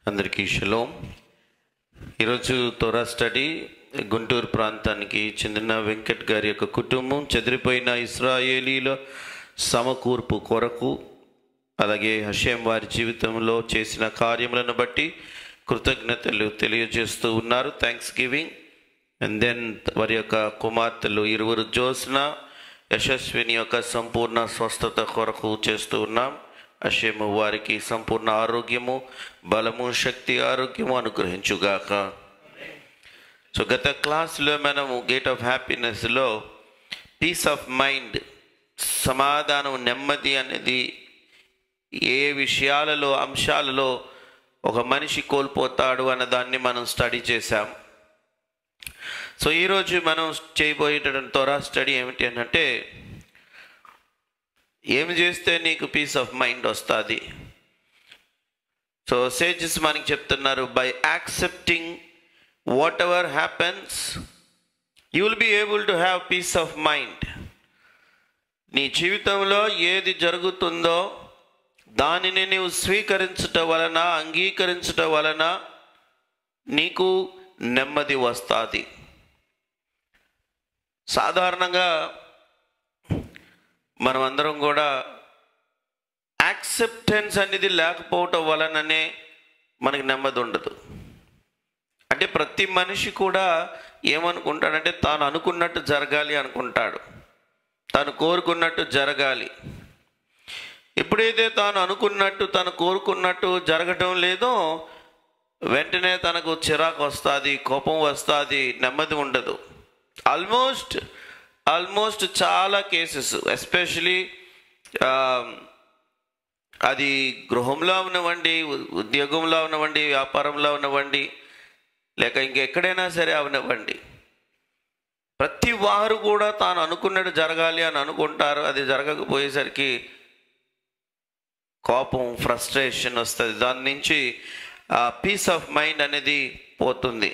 అందరికీ షలోం ఈరోజు తోరా స్టడీ గుంటూరు ప్రాంతానికి చెందిన వెంకట్ గారి యొక్క కుటుంబం చెదిరిపోయిన ఇస్రాయేలీల సమకూర్పు కొరకు అలాగే హషేం వారి జీవితంలో చేసిన కార్యములను బట్టి కృతజ్ఞతలు తెలియజేస్తూ ఉన్నారు థ్యాంక్స్ గివింగ్ అండ్ దెన్ వారి యొక్క కుమార్తెలు ఇరువురు జోస్న యశస్విని యొక్క సంపూర్ణ స్వస్థత కొరకు చేస్తూ ఉన్నాం అషేము వారికి సంపూర్ణ ఆరోగ్యము బలము శక్తి ఆరోగ్యము అనుగ్రహించుగాక సో గత క్లాస్లో మనము గేట్ ఆఫ్ హ్యాపీనెస్లో పీస్ ఆఫ్ మైండ్ సమాధానం నెమ్మది అనేది ఏ విషయాలలో అంశాలలో ఒక మనిషి కోల్పోతాడు అన్న దాన్ని మనం స్టడీ చేశాం సో ఈరోజు మనం చేయబోయేటటువంటి త్వర స్టడీ ఏమిటి అని అంటే ఏం చేస్తే నీకు పీస్ ఆఫ్ మైండ్ వస్తుంది సో సేజెస్ మనకి చెప్తున్నారు by accepting whatever happens you will be able to have peace of mind నీ జీవితంలో ఏది జరుగుతుందో దానిని నీవు స్వీకరించటం వలన అంగీకరించటం వలన నీకు నెమ్మది వస్తుంది సాధారణంగా మనం అందరం కూడా యాక్సెప్టెన్స్ అనేది లేకపోవటం వలననే మనకి నెమ్మది ఉండదు అంటే ప్రతి మనిషి కూడా ఏమనుకుంటాడంటే తాను అనుకున్నట్టు జరగాలి అనుకుంటాడు తాను కోరుకున్నట్టు జరగాలి ఎప్పుడైతే తాను అనుకున్నట్టు తను కోరుకున్నట్టు జరగటం లేదో వెంటనే తనకు చిరాకు వస్తుంది కోపం వస్తుంది నెమ్మది ఉండదు ఆల్మోస్ట్ ఆల్మోస్ట్ చాలా కేసెస్ ఎస్పెషలీ అది గృహంలో ఉన్నవండి ఉద్యోగంలో ఉన్నవండి వ్యాపారంలో ఉన్నవండి లేక ఇంకెక్కడైనా సరే అవనివ్వండి ప్రతి వారు కూడా తాను అనుకున్నట్టు జరగాలి అని అనుకుంటారు అది జరగకపోయేసరికి కోపం ఫ్రస్ట్రేషన్ వస్తుంది దాని నుంచి పీస్ ఆఫ్ మైండ్ అనేది పోతుంది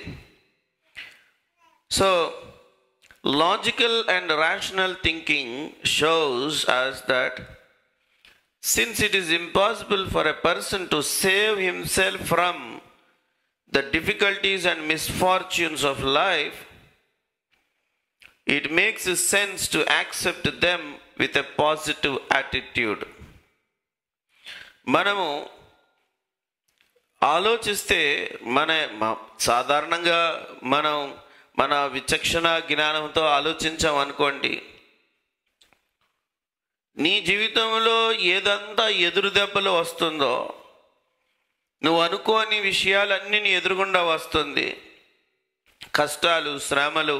so logical and rational thinking shows as that since it is impossible for a person to save himself from the difficulties and misfortunes of life it makes sense to accept them with a positive attitude మనము ఆలోచిస్తే మన సాధారణంగా మనం మన విచక్షణ జ్ఞానంతో ఆలోచించాం అనుకోండి నీ జీవితంలో ఏదంతా ఎదురు దెబ్బలు వస్తుందో నువ్వు అనుకోని విషయాలన్నీ నీ ఎదురుగుండా వస్తుంది కష్టాలు శ్రమలు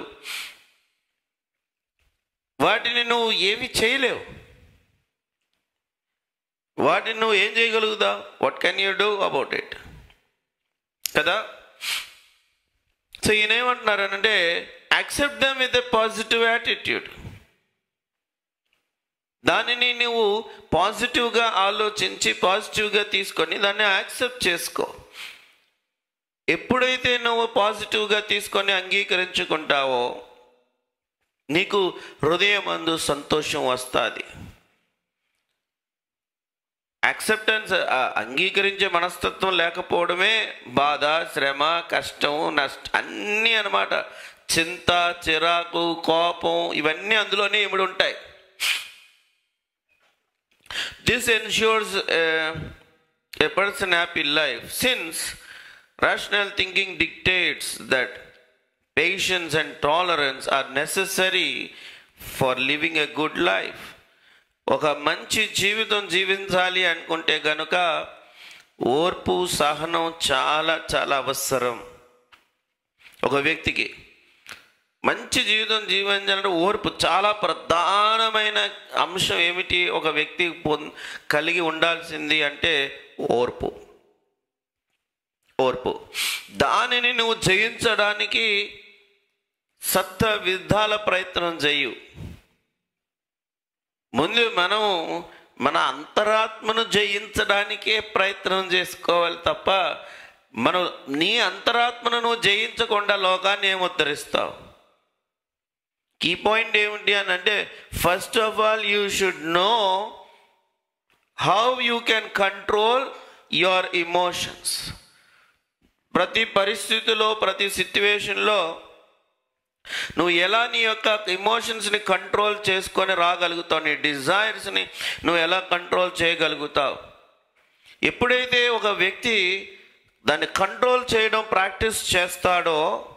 వాటిని నువ్వు ఏమి చేయలేవు వాటిని నువ్వు ఏం చేయగలుగుతావు what can you do about it కదా సో ఈయన ఏమంటున్నారు అంటే accept them with a positive attitude దానిని నువ్వు పాజిటివ్గా ఆలోచించి పాజిటివ్గా తీసుకొని దాన్ని యాక్సెప్ట్ చేసుకో ఎప్పుడైతే నువ్వు పాజిటివ్గా తీసుకొని అంగీకరించుకుంటావో నీకు హృదయం అందు సంతోషం వస్తుంది యాక్సెప్టెన్స్ అంగీకరించే మనస్తత్వం లేకపోవడమే బాధ శ్రమ కష్టం నష్ట అన్నీ అనమాట చింత చిరాకు కోపం ఇవన్నీ అందులోనే ఇమిడి ఉంటాయి this ensures a person happy life since rational thinking dictates that patience and tolerance are necessary for living a good life ఒక మంచి జీవితం జీవించాలి అనుకుంటే గనుక ఓర్పు సహనం చాలా చాలా అవసరం ఒక వ్యక్తికి మంచి జీవితం జీవించాలంటే ఓర్పు చాలా ప్రధానమైన అంశం ఏమిటి ఒక వ్యక్తి కలిగి ఉండాల్సింది అంటే ఓర్పు ఓర్పు దానిని నువ్వు జయించడానికి సప్త విధాల ప్రయత్నం చేయు ముందు మనం మన అంతరాత్మను జయించడానికే ప్రయత్నం చేసుకోవాలి తప్ప మనం నీ అంతరాత్మను నువ్వు జయించకుండా లోకాన్ని ఏం ఉద్ధరిస్తావు కీ పాయింట్ ఏమిటి అని అంటే first of all you should know how you can control your emotions ప్రతి పరిస్థితిలో ప్రతి సిచ్యువేషన్లో నువ్వు ఎలా నీ యొక్క ఎమోషన్స్ని కంట్రోల్ చేసుకొని రాగలుగుతావు నీ డిజైర్స్ని నువ్వు ఎలా కంట్రోల్ చేయగలుగుతావు ఎప్పుడైతే ఒక వ్యక్తి దాన్ని కంట్రోల్ చేయడం ప్రాక్టీస్ చేస్తాడో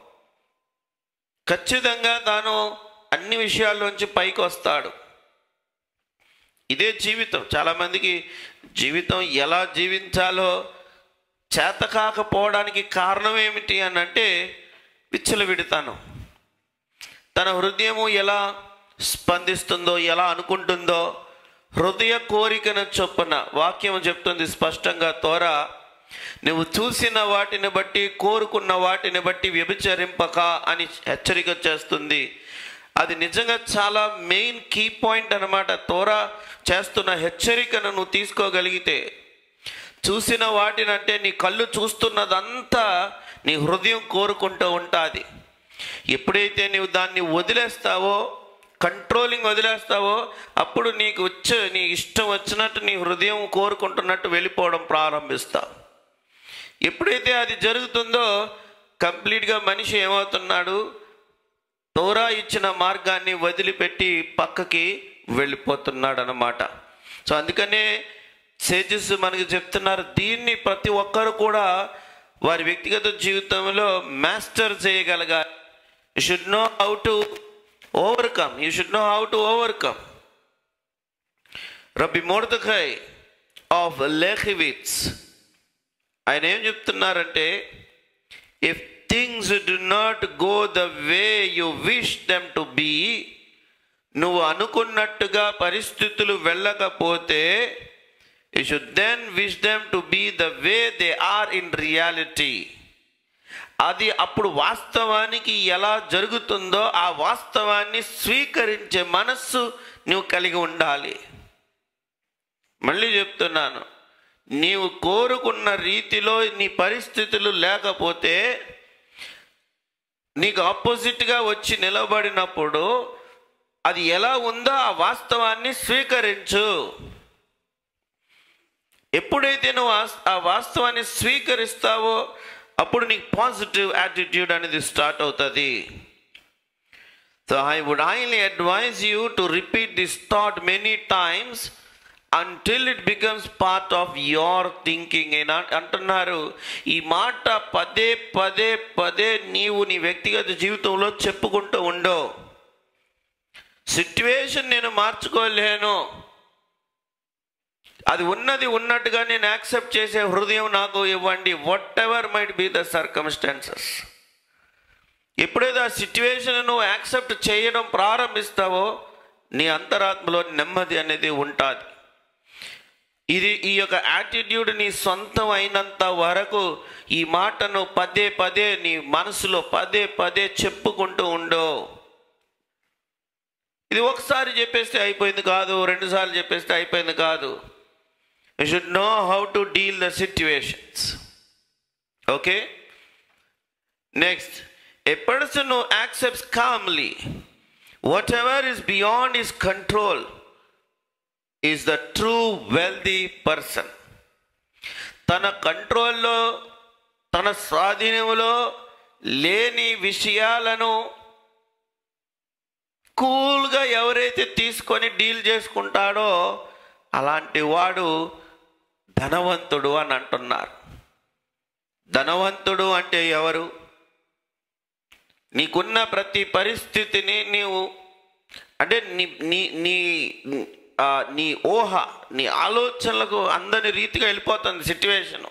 ఖచ్చితంగా తాను అన్ని విషయాల్లోంచి పైకి వస్తాడు ఇదే జీవితం చాలామందికి జీవితం ఎలా జీవించాలో చేత కాకపోవడానికి కారణం ఏమిటి అని అంటే విచ్చలవిడతాను తన హృదయము ఎలా స్పందిస్తుందో ఎలా అనుకుంటుందో హృదయ కోరికను చొప్పున వాక్యం చెప్తుంది స్పష్టంగా తోర నువ్వు చూసిన వాటిని బట్టి కోరుకున్న వాటిని బట్టి వ్యభిచరింపక అని హెచ్చరిక చేస్తుంది అది నిజంగా చాలా మెయిన్ కీ పాయింట్ అనమాట తోరా చేస్తున్న హెచ్చరికను నువ్వు తీసుకోగలిగితే చూసిన వాటినంటే నీ కళ్ళు చూస్తున్నదంతా నీ హృదయం కోరుకుంటూ ఉంటుంది ఎప్పుడైతే నీవు దాన్ని వదిలేస్తావో కంట్రోలింగ్ వదిలేస్తావో అప్పుడు నీకు వచ్చే నీ ఇష్టం వచ్చినట్టు నీ హృదయం కోరుకుంటున్నట్టు వెళ్ళిపోవడం ప్రారంభిస్తావు ఎప్పుడైతే అది జరుగుతుందో కంప్లీట్గా మనిషి ఏమవుతున్నాడు తోరా ఇచ్చిన మార్గాన్ని వదిలిపెట్టి పక్కకి వెళ్ళిపోతున్నాడు అన్నమాట సో అందుకనే సేజెస్ మనకి చెప్తున్నారు దీన్ని ప్రతి ఒక్కరు కూడా వారి వ్యక్తిగత జీవితంలో మాస్టర్ చేయగలగాలి you should know how to overcome you should know how to overcome rabbi Mordechai of Lechovitz ఆయన ఏం చెప్తున్నారంటే if things do not go the way you wish them to be నువ్వు అనుకున్నట్టుగా పరిస్థితులు వెళ్ళకపోతే you should then wish them to be the way they are in reality అది అప్పుడు వాస్తవానికి ఎలా జరుగుతుందో ఆ వాస్తవాన్ని స్వీకరించే మనస్సు నువ్వు కలిగి ఉండాలి మళ్ళీ చెప్తున్నాను నీవు కోరుకున్న రీతిలో నీ పరిస్థితులు లేకపోతే నీకు ఆపోజిట్గా వచ్చి నిలబడినప్పుడు అది ఎలా ఉందో ఆ వాస్తవాన్ని స్వీకరించు ఎప్పుడైతే నువ్వు ఆ- ఆ వాస్తవాన్ని స్వీకరిస్తావో అప్పుడు నీకు పాజిటివ్ యాటిట్యూడ్ అనేది స్టార్ట్ అవుతుంది so I would highly advise you to repeat this thought many times until it becomes part of your thinking అయినా అంటున్నారు ఈ మాట పదే పదే పదే నీవు నీ వ్యక్తిగత జీవితంలో చెప్పుకుంటూ ఉండో సిట్యువేషన్ నేను మార్చుకోలేను అది ఉన్నది ఉన్నట్టుగా నేను యాక్సెప్ట్ చేసే హృదయం నాకు ఇవ్వండి whatever might be the circumstances ఎప్పుడైతే ఆ సిచ్యువేషన్ నువ్వు యాక్సెప్ట్ చేయడం ప్రారంభిస్తావో నీ అంతరాత్మలో నెమ్మది అనేది ఉంటుంది ఇది ఈ యొక్క యాటిట్యూడ్ నీ సొంతం అయినంత వరకు ఈ మాటను పదే పదే నీ మనసులో పదే పదే చెప్పుకుంటూ ఉండో ఇది ఒకసారి చెప్పేస్తే అయిపోయింది కాదు రెండుసార్లు చెప్పేస్తే అయిపోయింది కాదు you should know how to deal the situations okay next a person who accepts calmly whatever is beyond is control is the true wealthy person తన కంట్రోల్లో తన స్వాధీనంలో లేని విషయాలను కూల్గా ఎవరైతే తీసుకొని డీల్ చేసుకుంటాడో అలాంటి వాడు ధనవంతుడు అని అంటున్నారు ధనవంతుడు అంటే ఎవరు నీకున్న ప్రతి పరిస్థితిని నీవు అంటే నీ నీ నీ ఆ, నీ ఊహ నీ ఆలోచనలకు అందని రీతిగా వెళ్ళిపోతుంది situation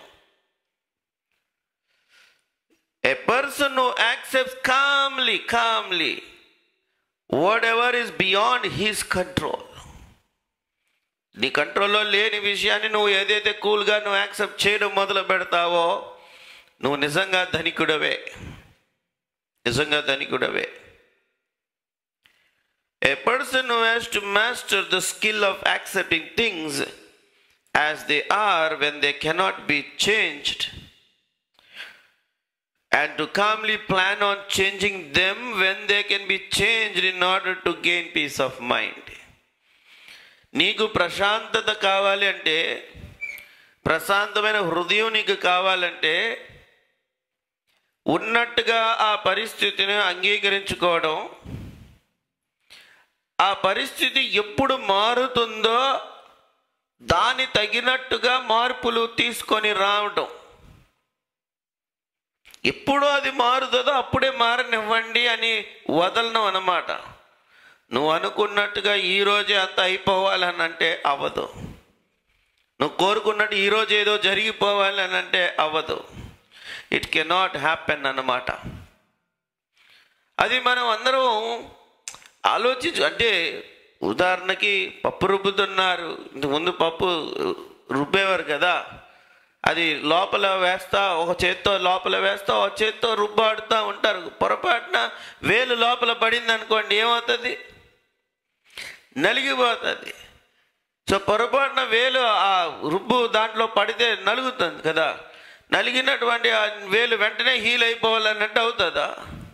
a person who accepts calmly calmly whatever is beyond his control నీ కంట్రోల్లో లేని విషయాన్ని నువ్వు ఏదైతే కూల్గా నువ్వు యాక్సెప్ట్ చేయడం మొదలు పెడతావో నువ్వు నిజంగా ధనికుడవే నిజంగా ధనికుడవే A person who has to master the skill of accepting things as they are when they cannot be changed and to calmly plan on changing them when they can be changed in order to gain peace of mind. నీకు ప్రశాంతత కావాలి అంటే ప్రశాంతమైన హృదయం నీకు కావాలంటే ఉన్నట్టుగా ఆ పరిస్థితిని అంగీకరించుకోవడం ఆ పరిస్థితి ఎప్పుడు మారుతుందో దాని తగినట్టుగా మార్పులు తీసుకొని రావడం ఎప్పుడు అది మారుతుందో అప్పుడే మారనివ్వండి అని వదలను అన్నమాట నువ్వు అనుకున్నట్టుగా ఈ రోజే అంత అయిపోవాలని అంటే అవ్వదు నువ్వు కోరుకున్నట్టు ఈరోజు ఏదో జరిగిపోవాలి అని అంటే అవ్వదు ఇట్ కెనాట్ హ్యాపెన్ అన్నమాట అది మనం అందరం ఆలోచించు అంటే ఉదాహరణకి పప్పు రుబ్బుతున్నారు ముందు పప్పు రుబ్బేవారు కదా అది లోపల వేస్తా ఒక చేత్తో లోపల వేస్తా ఒక చేత్తో రుబ్బాడుతూ ఉంటారు పొరపాటున వేలు లోపల పడింది అనుకోండి ఏమవుతుంది నలిగిపోతుంది సో పొరపాటున వేలు ఆ రుబ్బు దాంట్లో పడితే నలుగుతుంది కదా నలిగినటువంటి ఆ వేలు వెంటనే హీల్ అయిపోవాలన్నట్టు అవుతుందా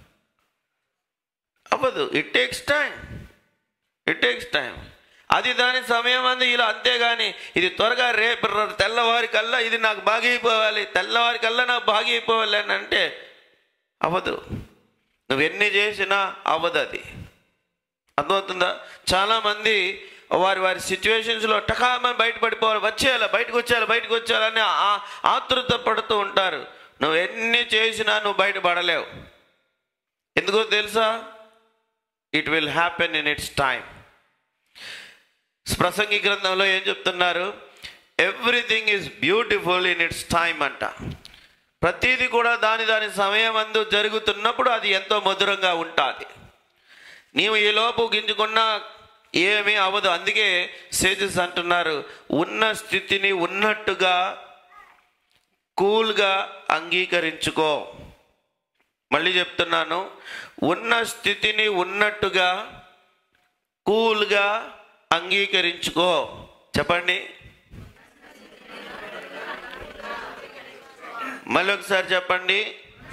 అవ్వదు it takes time it takes time అది దాని సమయం అంది ఇలా అంతేగాని ఇది త్వరగా రేపు ర- తెల్లవారి కల్లా ఇది నాకు బాగా అయిపోవాలి తెల్లవారి కల్లా నాకు బాగా అయిపోవాలి అని అంటే అవ్వదు నువ్వు ఎన్ని చేసినా అవ్వదు అది అర్థమవుతుందా చాలామంది వారి వారి సిచ్యువేషన్స్లో టకామని బయటపడిపోవాలి వచ్చేయాలి బయటకు వచ్చేయాలి బయటకు వచ్చేయాలని ఆ- ఆతృత పడుతూ ఉంటారు నువ్వు ఎన్ని చేసినా నువ్వు బయటపడలేవు ఎందుకో తెలుసా it will happen in its time ప్రసంగి గ్రంథంలో ఏం చెప్తున్నారు everything is beautiful in its time అంట ప్రతిదీ కూడా దాని దాని సమయం అందు జరుగుతున్నప్పుడు అది ఎంతో మధురంగా ఉంటుంది నీవు ఈ లోపు గింజుకున్నా ఏమీ అవ్వదు అందుకే సేజెస్ అంటున్నారు ఉన్న స్థితిని ఉన్నట్టుగా కూల్గా అంగీకరించుకో మళ్ళీ చెప్తున్నాను ఉన్న స్థితిని ఉన్నట్టుగా కూల్గా అంగీకరించుకో చెప్పండి మళ్ళీ ఒకసారి చెప్పండి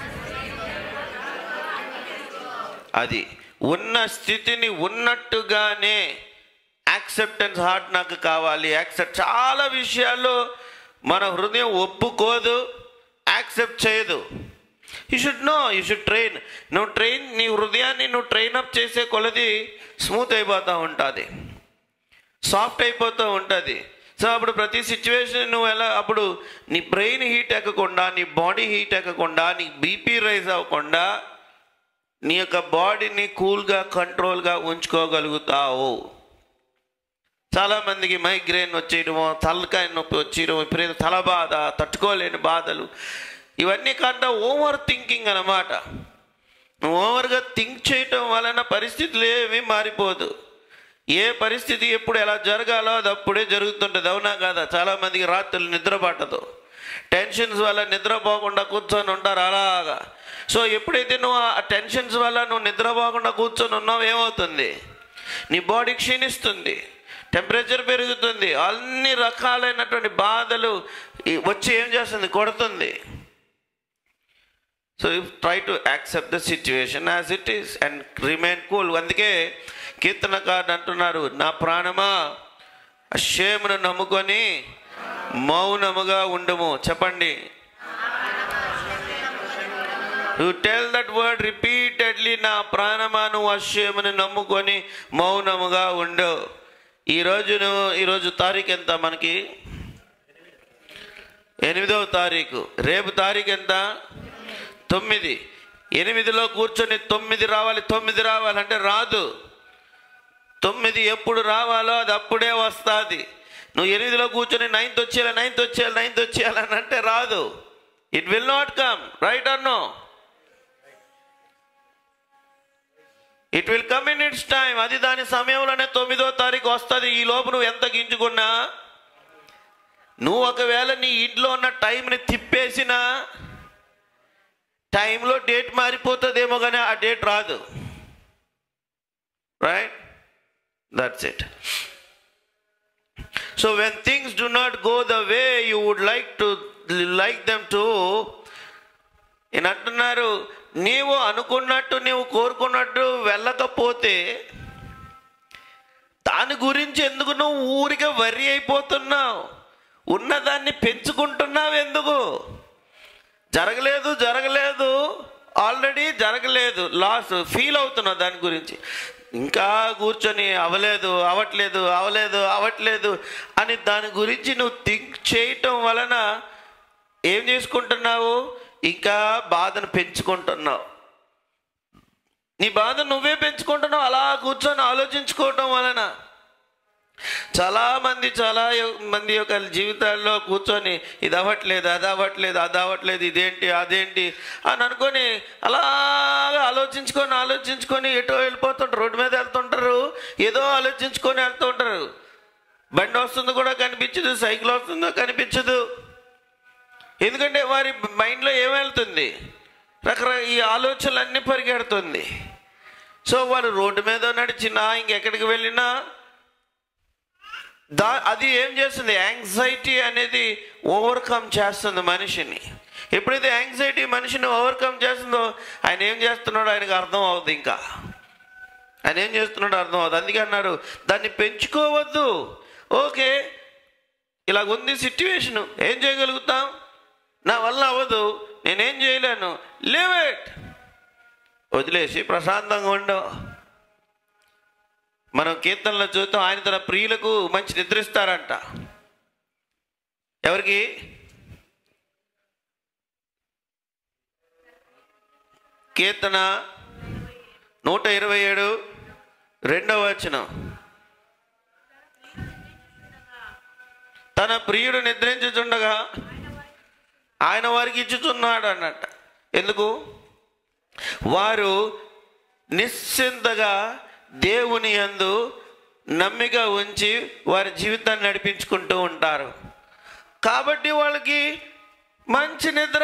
అది ఉన్న స్థితిని ఉన్నట్టుగానే యాక్సెప్టెన్స్ హార్ట్ నాకు కావాలి యాక్సెప్ట్ చాలా విషయాల్లో మన హృదయం ఒప్పుకోదు యాక్సెప్ట్ చేయదు you should know you should train నువ్వు ట్రైన్ నీ హృదయాన్ని నువ్వు ట్రైన్ అప్ చేసే కొలది స్మూత్ అయిపోతూ ఉంటుంది సాఫ్ట్ అయిపోతూ ఉంటుంది సో అప్పుడు ప్రతి సిచ్యువేషన్ నువ్వు ఎలా అప్పుడు నీ బ్రెయిన్ హీట్ ఎక్కకుండా నీ బాడీ హీట్ ఎక్కకుండా నీ బీపీ రైజ్ అవ్వకుండా నీ యొక్క బాడీని కూల్గా కంట్రోల్గా ఉంచుకోగలుగుతావు చాలామందికి మైగ్రేన్ వచ్చేయడమో తలకాయ నొప్పి వచ్చేయడం విపరీత తల బాధ తట్టుకోలేని బాధలు ఇవన్నీ కాంట ఓవర్ థింకింగ్ అన్నమాట నువ్వు ఓవర్గా థింక్ చేయటం వలన పరిస్థితులు ఏమీ మారిపోదు ఏ పరిస్థితి ఎప్పుడు ఎలా జరగాలో అది అప్పుడే జరుగుతుంటుంది అవునా కాదా చాలామందికి రాత్రులు నిద్ర పట్టదు టెన్షన్స్ వల్ల నిద్రపోకుండా కూర్చొని ఉంటారు అలాగా సో ఎప్పుడైతే నువ్వు ఆ టెన్షన్స్ వల్ల నువ్వు నిద్రపోకుండా కూర్చొని ఉన్నావు ఏమవుతుంది నీ బాడీ క్షీణిస్తుంది టెంపరేచర్ పెరుగుతుంది అన్ని రకాలైనటువంటి బాధలు ఈ- వచ్చి ఏం చేస్తుంది కొడుతుంది so try to accept the situation as it is and remain cool అందుకే కీర్తనకారుడు అంటున్నారు నా ప్రాణమా అక్షేమును నమ్ముకొని మౌనముగా ఉండుము చెప్పండి you tell that word repeatedly నా ప్రాణమా నువ్వు అక్షేమును నమ్ముకొని మౌనముగా ఉండు ఈరోజు నువ్వు ఈరోజు తారీఖు ఎంత మనకి ఎనిమిదవ తారీఖు రేపు తారీఖు ఎంత తొమ్మిది ఎనిమిదిలో కూర్చొని తొమ్మిది రావాలి తొమ్మిది రావాలంటే రాదు తొమ్మిది ఎప్పుడు రావాలో అది అప్పుడే వస్తుంది నువ్వు ఎనిమిదిలో కూర్చొని నైన్త్ వచ్చేయాలి నైన్త్ వచ్చేయాలి నైన్త్ వచ్చేయాలని అంటే రాదు it will not come right uh no it will come in its time అది దాని సమయంలోనే తొమ్మిదో తారీఖు వస్తుంది ఈ లోపు నువ్వు ఎంత గింజుకున్నా నువ్వు ఒకవేళ నీ ఇంట్లో ఉన్న టైంని తిప్పేసినా టైంలో డేట్ మారిపోతుందేమో కానీ ఆ డేట్ రాదు right that's it so when things do not go the way you would like to like them to ఈయన అంటున్నారు నీవు అనుకున్నట్టు నీవు కోరుకున్నట్టు వెళ్ళకపోతే దాని గురించి ఎందుకు నువ్వు ఊరికే వరి అయిపోతున్నావు ఉన్నదాన్ని పెంచుకుంటున్నావు ఎందుకు జరగలేదు జరగలేదు ఆల్రెడీ జరగలేదు లాస్ ఫీల్ అవుతున్నావు దాని గురించి ఇంకా కూర్చొని అవలేదు అవట్లేదు అవలేదు అవట్లేదు అని దాని గురించి నువ్వు థింక్ చేయటం వలన ఏం చేసుకుంటున్నావు ఇంకా బాధను పెంచుకుంటున్నావు నీ బాధ నువ్వే పెంచుకుంటున్నావు అలా కూర్చొని ఆలోచించుకోవటం వలన చాలా మంది చాలా యొ- మంది యొక్క జీవితాల్లో కూర్చొని ఇది అవ్వట్లేదు అది అవ్వట్లేదు అది అవ్వట్లేదు ఇదేంటి అదేంటి అని అనుకొని అలాగా ఆలోచించుకొని ఆలోచించుకొని ఎటో వెళ్ళిపోతుంటారు రోడ్డు మీద వెళ్తుంటారు ఏదో ఆలోచించుకొని వెళ్తుంటారు బండి వస్తుందో కూడా కనిపించదు సైకిల్ వస్తుందో కనిపించదు ఎందుకంటే వారి మైండ్లో ఏం వెళ్తుంది రకరకాల ఈ ఆలోచనలన్నీ పరిగెడుతుంది సో వాళ్ళు రోడ్డు మీద నడిచినా ఇంకెక్కడికి వెళ్ళినా దా అది ఏం చేస్తుంది యాంగ్జైటీ అనేది ఓవర్కమ్ చేస్తుంది మనిషిని ఎప్పుడైతే యాంగ్జైటీ మనిషిని ఓవర్కమ్ చేస్తుందో ఆయన ఏం చేస్తున్నాడో ఆయనకు అర్థం అవుతుంది ఇంకా ఆయన ఏం చేస్తున్నాడో అర్థం అవుతుంది అందుకే అన్నారు దాన్ని పెంచుకోవద్దు ఓకే ఇలాగుంది సిట్యువేషను ఏం చేయగలుగుతాం నా వల్ల అవ్వదు నేనేం చేయలేను లిమిట్ వదిలేసి ప్రశాంతంగా ఉండవు మనం కీర్తనలో చూద్దాం ఆయన తన ప్రియులకు మంచి నిద్రిస్తారంట ఎవరికి కీర్తన నూట ఇరవై ఏడు రెండవ వచనం తన ప్రియుడు నిద్రించుచుండగా ఆయన వారికి ఇచ్చుచున్నాడు అన్నట్ట ఎందుకు వారు నిశ్చింతగా దేవుని యందు నమ్మిక ఉంచి వారి జీవితాన్ని నడిపించుకుంటూ ఉంటారు కాబట్టి వాళ్ళకి మంచి నిద్ర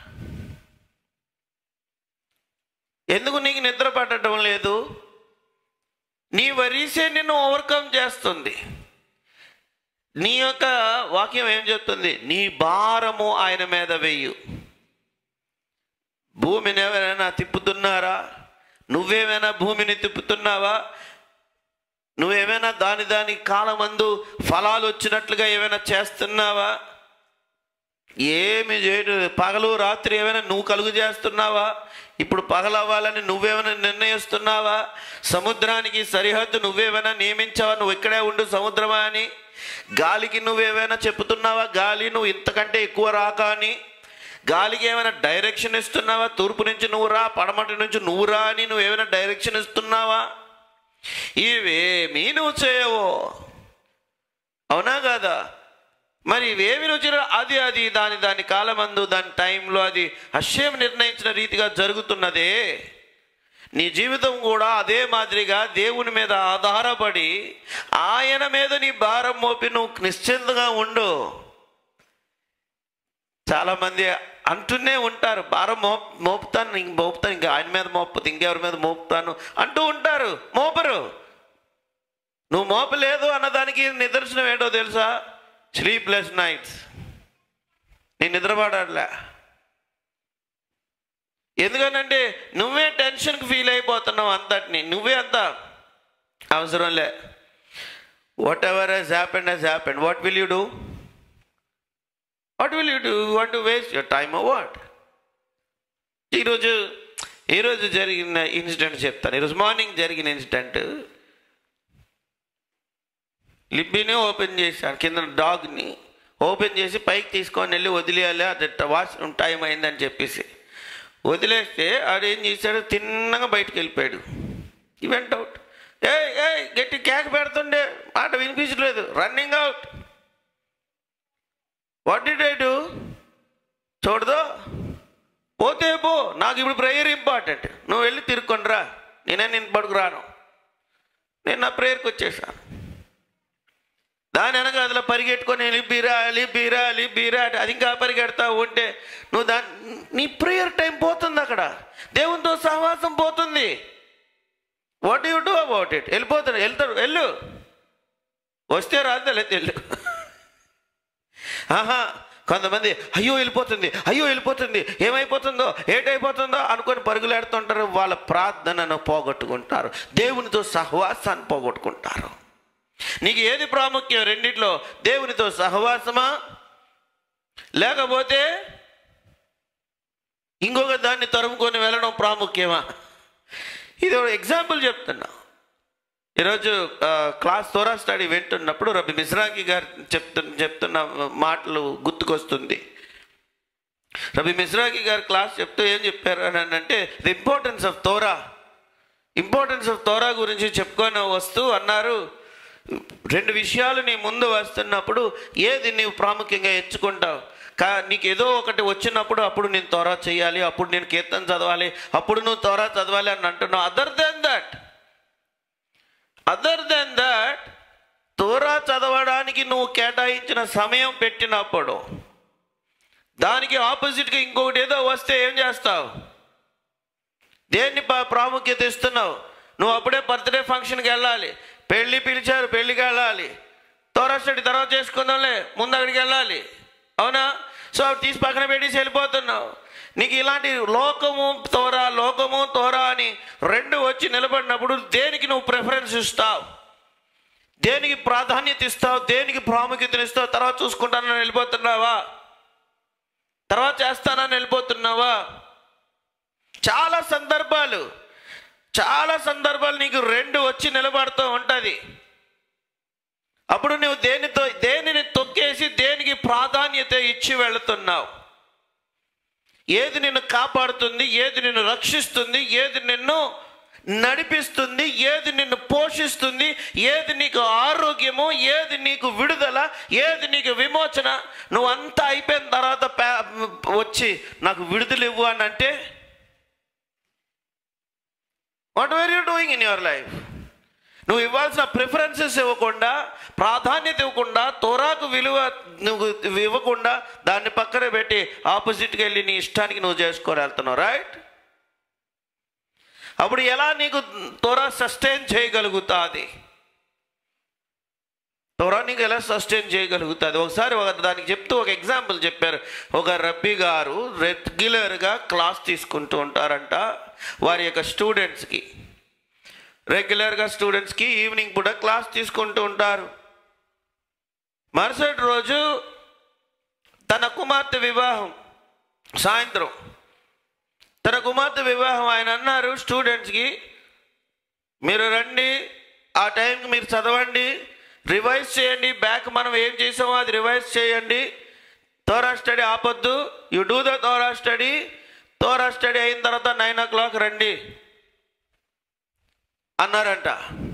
ఎందుకు నీకు నిద్ర పట్టడం లేదు నీ వరీసే నిన్ను ఓవర్కమ్ చేస్తుంది నీ యొక్క వాక్యం ఏం చెప్తుంది నీ భారము ఆయన మీద వెయ్యు భూమిని ఎవరైనా తిప్పుతున్నారా నువ్వేమైనా భూమిని తిప్పుతున్నావా నువ్వేమైనా దాని దాని కాలమందు ఫలాలు వచ్చినట్లుగా ఏమైనా చేస్తున్నావా ఏమి చేయడు పగలు రాత్రి ఏమైనా నువ్వు కలుగు చేస్తున్నావా ఇప్పుడు పగలవ్వాలని నువ్వేమైనా నిర్ణయిస్తున్నావా సముద్రానికి సరిహద్దు నువ్వేమైనా నియమించావా నువ్వు ఇక్కడే ఉండు సముద్రమా అని గాలికి నువ్వేమైనా చెప్తున్నావా గాలి నువ్వు ఇంతకంటే ఎక్కువ రాక అని గాలికి ఏమైనా డైరెక్షన్ ఇస్తున్నావా తూర్పు నుంచి నువ్వు రా పడమటి నుంచి నువ్వు రా అని నువ్వు ఏమైనా డైరెక్షన్ ఇస్తున్నావా ఇవేమీ నువ్వు చేయవో అవునా కాదా మరి ఇవేమి నువ్వు చేయరు అది అది దాని దాని కాలమందు దాని టైంలో అది అశ్చయం నిర్ణయించిన రీతిగా జరుగుతున్నదే నీ జీవితం కూడా అదే మాదిరిగా దేవుని మీద ఆధారపడి ఆయన మీద నీ భారం మోపి నువ్వు నిశ్చింతగా ఉండు చాలా మంది అంటూనే ఉంటారు భారం మో మోపుతాను ఇంక మోపుతాను ఇంకా ఆయన మీద మోపుతాను ఇంకెవరి మీద మోపుతాను అంటూ ఉంటారు మోపరు నువ్వు మోపలేదు అన్నదానికి నిదర్శనం ఏంటో తెలుసా స్లీప్లెస్ నైట్స్ నేను నిద్రపడలే ఎందుకనంటే నువ్వే టెన్షన్కి ఫీల్ అయిపోతున్నావు అంతటిని నువ్వే అంత అవసరంలే whatever has happened has happened what will you do what will you do want to waste your time what ఈరోజు ఈరోజు జరిగిన ఇన్సిడెంట్ చెప్తాను ఈరోజు మార్నింగ్ జరిగిన ఇన్సిడెంట్ లిబ్బీని ఓపెన్ చేశాను కింద డాగ్ని ఓపెన్ చేసి పైకి తీసుకొని వెళ్ళి వదిలేయాలి అది వాష్రూమ్ టైం అయిందని చెప్పేసి వదిలేస్తే ఆడు ఏం చేశాడు తిన్నగా బయటికి వెళ్ళిపోయాడు ఈ వెంట అవుట్ ఏ ఏ గట్టి కేక పెడుతుండే మాట వినిపించలేదు running out what did I do చూడదు పోతే పో నాకు ఇప్పుడు ప్రేయర్ ఇంపార్టెంట్ నువ్వు వెళ్ళి తిరుక్కొనిరా నేనే నేను పడుకురాను నేను నా ప్రేయర్కి వచ్చేసాను దాని వెనక అందులో పరిగెట్టుకొని లిబ్బీరా లిబ్బీరా లిబ్బీరా అంటే అది ఇంకా పరిగెడతా ఉంటే నువ్వు దాని నీ ప్రేయర్ టైం పోతుంది అక్కడ దేవునితో సహవాసం పోతుంది what you do about it వెళ్ళిపోతాడు వెళ్తాడు వెళ్ళు వస్తే రాదు లేదా వెళ్ళు ఆహా కొంతమంది అయ్యో వెళ్ళిపోతుంది అయ్యో వెళ్ళిపోతుంది ఏమైపోతుందో ఏటైపోతుందో అనుకొని పరుగులాడుతుంటారు వాళ్ళ ప్రార్థనను పోగొట్టుకుంటారు దేవునితో సహవాసాన్ని పోగొట్టుకుంటారు నీకు ఏది ప్రాముఖ్యం రెండిట్లో దేవునితో సహవాసమా లేకపోతే ఇంకొక దాన్ని తరుముకొని వెళ్ళడం ప్రాముఖ్యమా ఇది ఒక ఎగ్జాంపుల్ చెప్తున్నా ఈరోజు ఆ, క్లాస్ తోరా స్టడీ వింటున్నప్పుడు రబి మిశ్రాకి గారు చెప్తు చెప్తున్న మాటలు గుర్తుకొస్తుంది రబి మిశ్రాకి గారు క్లాస్ చెప్తూ ఏం చెప్పారు అని అంటే the importance of Torah importance of Torah గురించి చెప్పుకొని వస్తూ అన్నారు రెండు విషయాలు నీ ముందు వస్తున్నప్పుడు ఏది నీవు ప్రాముఖ్యంగా ఎంచుకుంటావు కా నీకు ఏదో ఒకటి వచ్చినప్పుడు అప్పుడు నేను తోరా చేయాలి అప్పుడు నేను కీర్తన చదవాలి అప్పుడు నువ్వు తోరా చదవాలి అని అంటున్నావు other than that other than that Torah చదవడానికి నువ్వు కేటాయించిన సమయం పెట్టినప్పుడు దానికి ఆపోజిట్గా ఇంకొకటి ఏదో వస్తే ఏం చేస్తావు దేన్ని పా- ప్రాముఖ్యత ఇస్తున్నావు నువ్వు అప్పుడే బర్త్డే ఫంక్షన్కి వెళ్ళాలి పెళ్ళి పిలిచారు పెళ్ళికి వెళ్ళాలి తోరా స్టడీ తర్వాత చేసుకుందాంలే ముందు అక్కడికి వెళ్ళాలి అవునా సో అవి తీసి పక్కన పెట్టేసి వెళ్ళిపోతున్నావు నీకు ఇలాంటి లోకము తోరా లోకము తోరా అని రెండు వచ్చి నిలబడినప్పుడు దేనికి నువ్వు ప్రిఫరెన్స్ ఇస్తావు దేనికి ప్రాధాన్యత ఇస్తావు దేనికి ప్రాముఖ్యతను ఇస్తావు తర్వాత చూసుకుంటానని వెళ్ళిపోతున్నావా తర్వాత చేస్తానని వెళ్ళిపోతున్నావా చాలా సందర్భాలు చాలా సందర్భాలు నీకు రెండు వచ్చి నిలబడుతూ ఉంటుంది అప్పుడు నువ్వు దేనితో దేనిని తొక్కేసి దేనికి ప్రాధాన్యత ఇచ్చి వెళుతున్నావు ఏది నిన్ను కాపాడుతుంది ఏది నిన్ను రక్షిస్తుంది ఏది నిన్ను నడిపిస్తుంది ఏది నిన్ను పోషిస్తుంది ఏది నీకు ఆరోగ్యము ఏది నీకు విడుదల ఏది నీకు విమోచన నువ్వు అంతా అయిపోయిన తర్వాత పే- వచ్చి నాకు విడుదల ఇవ్వు అని అంటే what are you doing in your life నువ్వు ఇవ్వాల్సిన ప్రిఫరెన్సెస్ ఇవ్వకుండా ప్రాధాన్యత ఇవ్వకుండా తోరాకు విలువ నువ్వు ఇవ్వకుండా దాన్ని పక్కన పెట్టి ఆపోజిట్కి వెళ్ళి నీ ఇష్టానికి నువ్వు చేసుకొని వెళ్తున్నావు రైట్ అప్పుడు ఎలా నీకు తోరా సస్టైన్ చేయగలుగుతుంది తోరా నీకు ఎలా సస్టైన్ చేయగలుగుతుంది ఒకసారి ఒక దానికి చెప్తూ ఒక ఎగ్జాంపుల్ చెప్పారు ఒక రబ్బీ గారు రెగ్యులర్గా క్లాస్ తీసుకుంటూ ఉంటారంట వారి యొక్క స్టూడెంట్స్కి రెగ్యులర్గా స్టూడెంట్స్కి ఈవినింగ్ పూట క్లాస్ తీసుకుంటూ ఉంటారు మరుసటి రోజు తన కుమార్తె వివాహం సాయంత్రం తన కుమార్తె వివాహం ఆయన అన్నారు స్టూడెంట్స్కి మీరు రండి ఆ టైంకి మీరు చదవండి రివైజ్ చేయండి బ్యాక్ మనం ఏం చేసామో అది రివైజ్ చేయండి తోరా స్టడీ ఆపొద్దు you do the Torah study Torah study అయిన తర్వాత నైన్ ఓ క్లాక్ రండి అన్నారంట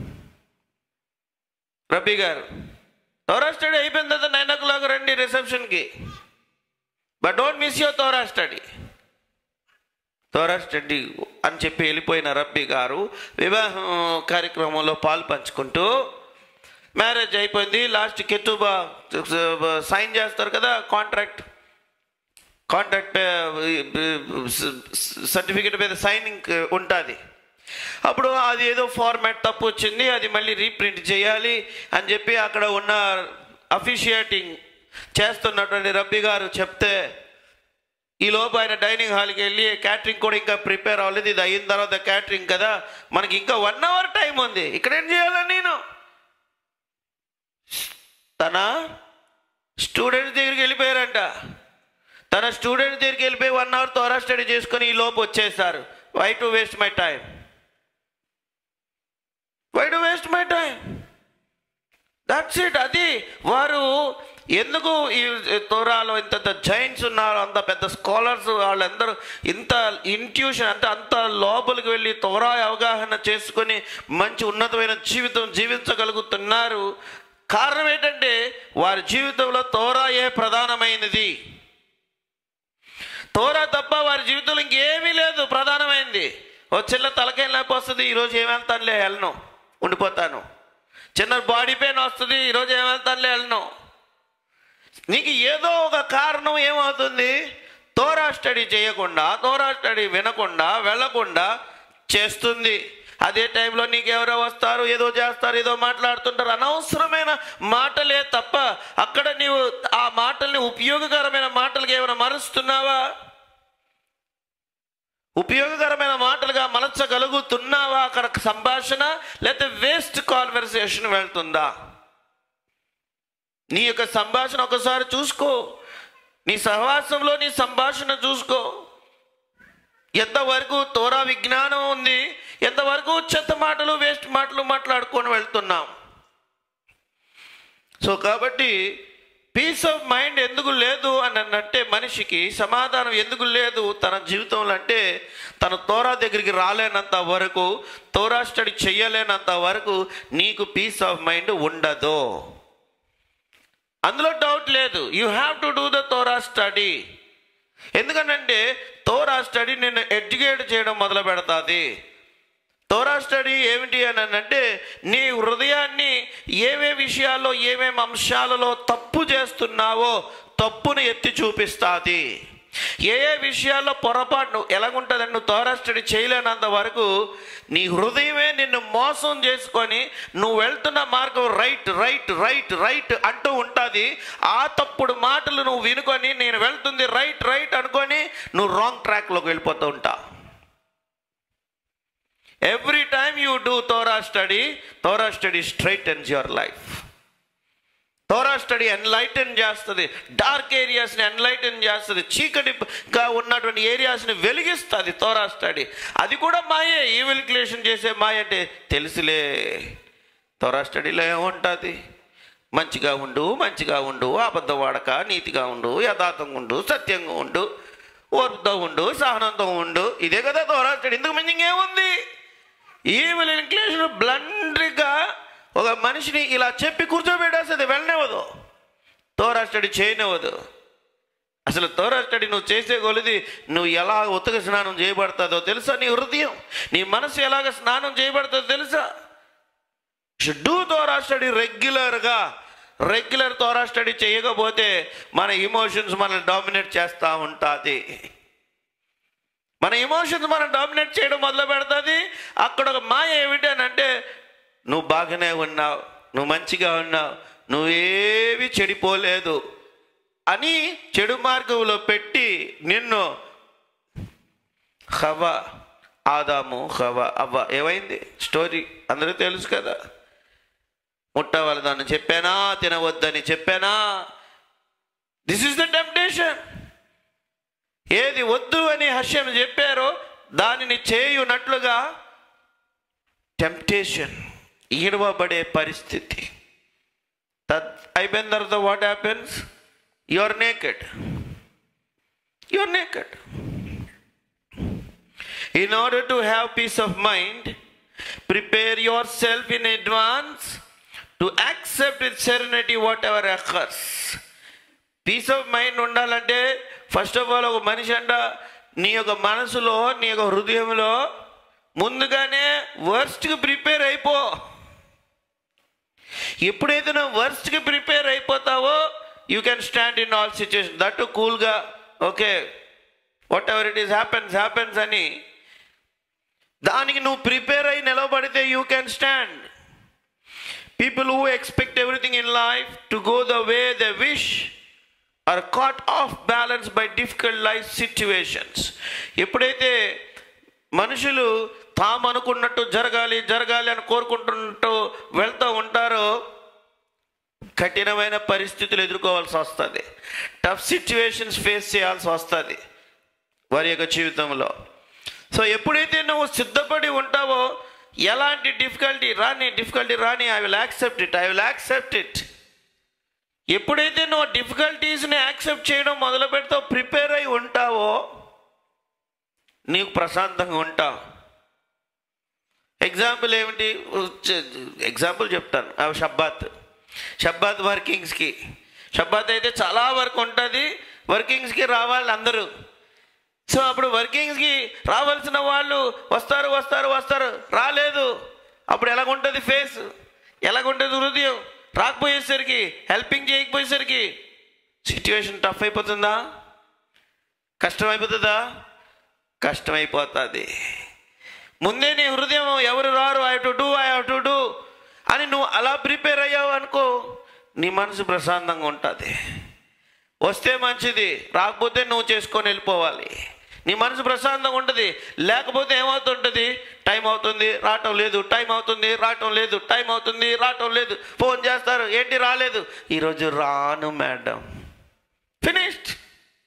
రబ్బీ గారు తోరా స్టడీ అయిపోయిన తర్వాత నైన్ ఓ క్లాక్ రండి రిసెప్షన్కి but don't miss your Torah study Torah study అని చెప్పి వెళ్ళిపోయిన రబ్బీ గారు వివాహం కార్యక్రమంలో పాలు పంచుకుంటూ మ్యారేజ్ అయిపోయింది లాస్ట్ కెట్టుబా సైన్ చేస్తారు కదా కాంట్రాక్ట్ కాంట్రాక్ట్ సర్టిఫికేట్ మీద సైనింగ్ ఉంటుంది అప్పుడు అది ఏదో ఫార్మాట్ తప్పు వచ్చింది అది మళ్ళీ రీప్రింట్ చేయాలి అని చెప్పి అక్కడ ఉన్న అఫిషియేటింగ్ చేస్తున్నటువంటి రబ్బీ గారు చెప్తే ఈ లోపు ఆయన డైనింగ్ హాల్కి వెళ్ళి క్యాటరింగ్ కూడా ఇంకా ప్రిపేర్ అవ్వలేదు ఇది అయిన తర్వాత క్యాటరింగ్ కదా మనకి ఇంకా వన్ అవర్ టైం ఉంది ఇక్కడ ఏం చేయాలని నేను తన స్టూడెంట్స్ దగ్గరికి వెళ్ళిపోయారంట తన స్టూడెంట్స్ దగ్గరికి వెళ్ళిపోయి వన్ అవర్ త్వర స్టడీ చేసుకొని ఈ లోపు వచ్చేసారు why to waste my time why to waste my time that's it అది వారు ఎందుకు ఈ తోరాలో ఇంత జైంట్స్ ఉన్నారు అంత పెద్ద స్కాలర్స్ వాళ్ళందరూ ఇంత ఇంట్యూషన్ అంటే అంత లోపలికి వెళ్ళి తోరా అవగాహన చేసుకొని మంచి ఉన్నతమైన జీవితం జీవించగలుగుతున్నారు కారణం ఏంటంటే వారి జీవితంలో తోరాయే ప్రధానమైనది తోరా తప్ప వారి జీవితంలో ఇంకేమీ లేదు ప్రధానమైంది ఓ చిన్న తలకాయ లేపు వస్తుంది ఈరోజు ఏం వెళ్తానులే వెళ్ళను ఉండిపోతాను చిన్న బాడీ పెయిన్ వస్తుంది ఈరోజు ఏం వెళ్తానులే వెళ్ళను నీకు ఏదో ఒక కారణం ఏమవుతుంది తోరా స్టడీ చేయకుండా తోరా స్టడీ వినకుండా వెళ్ళకుండా చేస్తుంది అదే టైంలో నీకు ఎవరో వస్తారు ఏదో చేస్తారు ఏదో మాట్లాడుతుంటారు అనవసరమైన మాటలే తప్ప అక్కడ నీవు ఆ మాటల్ని ఉపయోగకరమైన మాటలుగా ఏమైనా మరుస్తున్నావా ఉపయోగకరమైన మాటలుగా మలచగలుగుతున్నావా అక్కడ సంభాషణ లేకపోతే వేస్ట్ కాన్వర్సేషన్ వెళ్తుందా నీ యొక్క సంభాషణ ఒకసారి చూసుకో నీ సహవాసంలో నీ సంభాషణ చూసుకో ఎంతవరకు తోరా విజ్ఞానం ఉంది ఎంతవరకు చెత్త మాటలు వేస్ట్ మాటలు మాట్లాడుకొని వెళ్తున్నాం సో కాబట్టి పీస్ ఆఫ్ మైండ్ ఎందుకు లేదు అని అంటే మనిషికి సమాధానం ఎందుకు లేదు తన జీవితంలో అంటే తన తోరా దగ్గరికి రాలేనంత వరకు తోరా స్టడీ చెయ్యలేనంత వరకు నీకు పీస్ ఆఫ్ మైండ్ ఉండదు అందులో డౌట్ లేదు you have to do the Torah study ఎందుకంటే తోరా స్టడీ నిన్ను ఎడ్యుకేట్ చేయడం మొదలు పెడతాది తోరా స్టడీ ఏమిటి అని అంటే నీ హృదయాన్ని ఏవే విషయాల్లో ఏమేమి అంశాలలో తప్పు చేస్తున్నావో తప్పును ఎత్తి చూపిస్తుంది ఏ ఏ విషయాల్లో పొరపాటు నువ్వు ఎలాగుంటుందని నువ్వు తోరా స్టడీ చేయలేనంత వరకు నీ హృదయమే నిన్ను మోసం చేసుకొని నువ్వు వెళ్తున్న మార్గం రైట్ రైట్ రైట్ రైట్ అంటూ ఉంటుంది ఆ తప్పుడు మాటలు నువ్వు వినుకొని నేను వెళ్తుంది రైట్ రైట్ అనుకొని నువ్వు రాంగ్ ట్రాక్లోకి వెళ్ళిపోతూ ఉంటావు every time you do Torah study Torah study straightens your life Torah study enlighten చేస్తుంది డార్క్ ఏరియాస్ని ఎన్లైటన్ చేస్తుంది చీకటిగా ఉన్నటువంటి ఏరియాస్ని వెలిగిస్తుంది తోరా స్టడీ అది కూడా మాయే ఈవిల్ క్రియేషన్ చేసే మాయ అంటే తెలుసులే తోరా స్టడీలో ఏముంటుంది మంచిగా ఉండు మంచిగా ఉండు అబద్ధం వాడక నీతిగా ఉండు యథార్థంగా ఉండు సత్యంగా ఉండు ఓర్పుతో ఉండు సహనంతో ఉండు ఇదే కదా తోరా స్టడీ ఇందుకు మించి ఇంకేముంది ఈవిల్ ఇన్క్లేషన్ బ్లండ్గా ఒక మనిషిని ఇలా చెప్పి కూర్చోబెట్టేస్తుంది వెళ్ళనివ్వదు తోరా స్టడీ చేయనివ్వదు అసలు తోరా స్టడీ నువ్వు చేసే కొలిది నువ్వు ఎలా ఉతక స్నానం చేయబడుతుందో తెలుసా నీ హృదయం నీ మనసు ఎలాగ స్నానం చేయబడుతుందో తెలుసా షుడ్ డూ తోరా స్టడీ రెగ్యులర్గా రెగ్యులర్ తోరా స్టడీ చేయకపోతే మన ఇమోషన్స్ మనల్ని డామినేట్ చేస్తూ ఉంటుంది మన ఎమోషన్స్ మనం డామినేట్ చేయడం మొదలు పెడుతుంది అక్కడ ఒక మాయ ఏమిటి అని అంటే నువ్వు బాగానే ఉన్నావు నువ్వు మంచిగా ఉన్నావు నువ్వేవి చెడిపోలేదు అని చెడు మార్గంలో పెట్టి నిన్ను హవ ఆదాము హవ అవ్వ ఏమైంది స్టోరీ అందరికీ తెలుసు కదా ముట్టవలదని చెప్పానా తినవద్దని చెప్పానా దిస్ ఇస్ ద టెంప్టేషన్ ఏది వద్దు అని హర్షం చెప్పారో దానిని చేయునట్లుగా టెంప్టేషన్ ఈడవబడే పరిస్థితి తద్ అయిపోయిన తర్వాత what happens your naked your naked in order to have peace of mind prepare yourself in advance to accept with serenity whatever occurs peace of mind ఉండాలంటే ఫస్ట్ ఆఫ్ ఆల్ ఒక మనిషి అంట నీ యొక్క మనసులో నీ యొక్క హృదయంలో ముందుగానే వర్స్ట్కి ప్రిపేర్ అయిపో ఎప్పుడైతే నువ్వు వర్స్ట్కి ప్రిపేర్ అయిపోతావో you can stand in all situation that కూల్గా okay whatever it is happens happens అని దానికి నువ్వు ప్రిపేర్ అయి నిలబడితే you can stand people who expect everything in life to go the way the wish are caught off balance by difficult life situations ఎప్పుడైతే మనుషులు తాము అనుకున్నట్టు జరగాలి జరగాలి అని కోరుకుంటున్నట్టు వెళ్తూ ఉంటారో కఠినమైన పరిస్థితులు ఎదుర్కోవాల్సి వస్తుంది టఫ్ సిచ్యువేషన్స్ ఫేస్ చేయాల్సి వస్తుంది వారి యొక్క జీవితంలో సో ఎప్పుడైతే నువ్వు సిద్ధపడి ఉంటావో ఎలాంటి డిఫికల్టీ రాని డిఫికల్టీ రాని I will accept it I will accept it ఎప్పుడైతే నువ్వు డిఫికల్టీస్ని యాక్సెప్ట్ చేయడం మొదలు పెడతావు ప్రిపేర్ అయి ఉంటావో నీకు ప్రశాంతంగా ఉంటావు ఎగ్జాంపుల్ ఏమిటి ఎగ్జాంపుల్ చెప్తాను అవి షబ్బాత్ షబ్బాత్ వర్కింగ్స్కి షబ్బాత్ అయితే చాలా వర్క్ ఉంటుంది వర్కింగ్స్కి రావాలి అందరూ సో అప్పుడు వర్కింగ్స్కి రావాల్సిన వాళ్ళు వస్తారు వస్తారు వస్తారు రాలేదు అప్పుడు ఎలాగుంటుంది ఫేస్ ఎలాగుంటుంది హృదయం రాకపోయేసరికి హెల్పింగ్ చేయకపోయేసరికి సిచ్యువేషన్ టఫ్ అయిపోతుందా కష్టం అయిపోతుందా కష్టమైపోతుంది ముందే నీ హృదయం ఎవరు రారు I to do I have to do అని నువ్వు అలా ప్రిపేర్ అయ్యావు అనుకో నీ మనసు ప్రశాంతంగా ఉంటుంది వస్తే మంచిది రాకపోతే నువ్వు చేసుకొని వెళ్ళిపోవాలి నీ మనసు ప్రశాంతంగా ఉంటుంది లేకపోతే ఏమవుతుంటుంది టైం అవుతుంది రావటం లేదు టైం అవుతుంది రావటం లేదు టైం అవుతుంది రావటం లేదు ఫోన్ చేస్తారు ఏంటి రాలేదు ఈరోజు రాను మేడం ఫినిష్డ్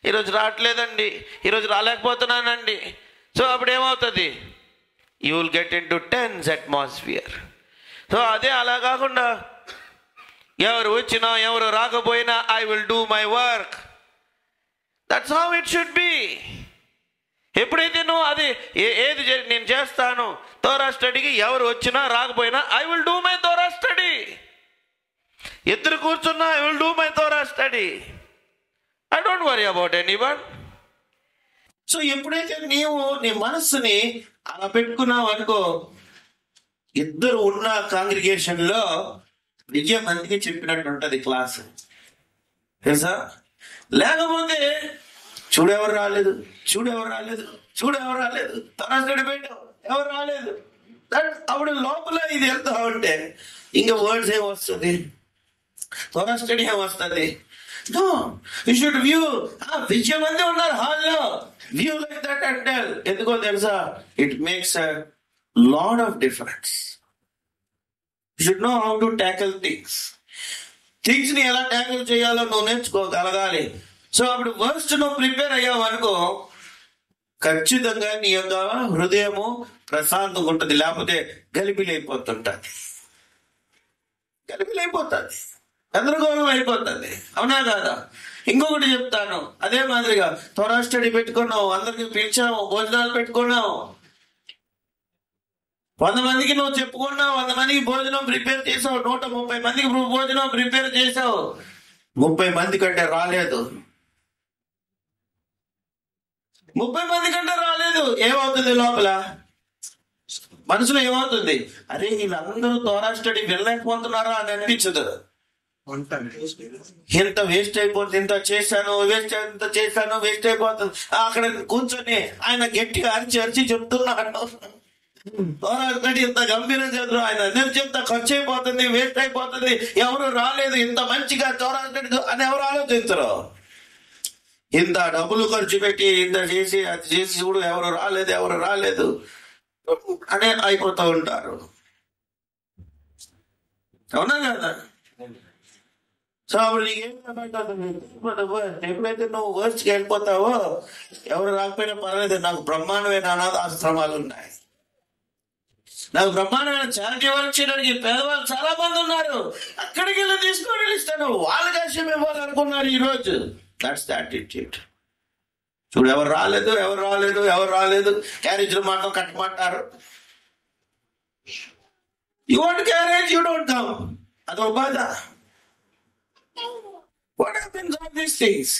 ఈరోజు రావట్లేదండి ఈరోజు రాలేకపోతున్నానండి సో అప్పుడు ఏమవుతుంది you will get into tense atmosphere so అదే అలా కాకుండా ఎవరు వచ్చినా ఎవరు రాకపోయినా I will do my work that's how it should be ఎప్పుడైతే నువ్వు అది ఏ- ఏది చే- నేను చేస్తాను తోరా స్టడీకి ఎవరు వచ్చినా రాకపోయినా I will do my Torah study ఇద్దరు కూర్చున్నా I will do my Torah study I don't worry about anyone so ఎప్పుడైతే నీవు నీ మనస్సుని అలా పెట్టుకున్నావు అనుకో ఇద్దరు ఉన్న కాంగ్రిగేషన్ లో విజయ మందికి చెప్పినట్టు ఉంటది క్లాస్ తెలుసా లేకపోతే చూడెవరు రాలేదు చూడెవరు రాలేదు చూడెవరు రాలేదు తరచుడు పెట్టావు ఎవరు రాలేదు దట్ అప్పుడు లోపల ఇది వెళ్తా ఉంటే ఇంకా వర్డ్స్ ఏం వస్తుంది త్వర స్టడీ ఏం వస్తుంది నో యూ షుడ్ వ్యూ విజయ మంది ఉన్నారు హాల్లో వ్యూ లైక్ దట్ అంటే ఎందుకో తెలుసా it makes a lot of difference you should know how to tackle things things ని ఎలా ట్యాకిల్ చేయాలో నువ్వు నేర్చుకోగలగాలి సో అప్పుడు వర్స్ట్ నువ్వు ప్రిపేర్ అయ్యావు అనుకో ఖచ్చితంగా నీ యొక్క హృదయము ప్రశాంతంగా ఉంటుంది లేకపోతే గలిబిలైపోతుంటది గలిబిలైపోతుంది గందరగోళం అయిపోతుంది అవునా కాదా ఇంకొకటి చెప్తాను అదే మాదిరిగా త్వర స్టడీ పెట్టుకున్నావు అందరికి పిలిచాము భోజనాలు పెట్టుకున్నావు వంద మందికి నువ్వు చెప్పుకున్నావు వంద మందికి భోజనం ప్రిపేర్ చేసావు నూట ముప్పై మందికి నువ్వు భోజనం ప్రిపేర్ చేసావు ముప్పై మంది కంటే రాలేదు ముప్పై మంది కంటే రాలేదు ఏమవుతుంది లోపల మనసులో ఏమవుతుంది అరే వీళ్ళందరూ తోరా స్టడీ వెళ్ళలేకపోతున్నారా అని అనిపించదు ఇంత వేస్ట్ అయిపోతుంది ఇంత చేశాను వేస్ట్ ఇంత చేశాను వేస్ట్ అయిపోతుంది అక్కడ కూర్చొని ఆయన గట్టిగా అరిచి అరిచి చెప్తున్నాడు పోరాటం ఇంత గంభీరం చేద్దరు ఆయన నేను చెప్తా ఖర్చు అయిపోతుంది వేస్ట్ అయిపోతుంది ఎవరు రాలేదు ఇంత మంచిగా పోరాటం అని ఎవరు ఆలోచించరు ఇంత డబ్బులు ఖర్చు పెట్టి ఇంత చేసి అది చేసి చూడు ఎవరు రాలేదు ఎవరు రాలేదు అనే అయిపోతూ ఉంటారు అవునా కదా సో అప్పుడు నీకేం అర్థమవుతుంది? ఎప్పుడైతే నువ్వు వర్స్ట్కి వెళ్ళిపోతావో ఎవరు రాకపోయినా పర్వాలేదు నాకు బ్రహ్మాండమైన అనాథ ఆశ్రమాలు ఉన్నాయి నాకు బ్రహ్మాండమైన చారిటీ వర్క్ చేయడానికి పేదవాళ్ళు చాలా మంది ఉన్నారు అక్కడికి వెళ్ళి తీసుకొని ఇస్తాను వాళ్ళకి ఆశయం ఇవ్వాలనుకున్నారు ఈ రోజు దట్స్ ద యాటిట్యూడ్ చూడు ఎవరు రాలేదు ఎవరు రాలేదు ఎవరు రాలేదు క్యారేజీలు మాత్రం కట్టమంటారు you want carriage you don't come అదొక బాధ what happens all these things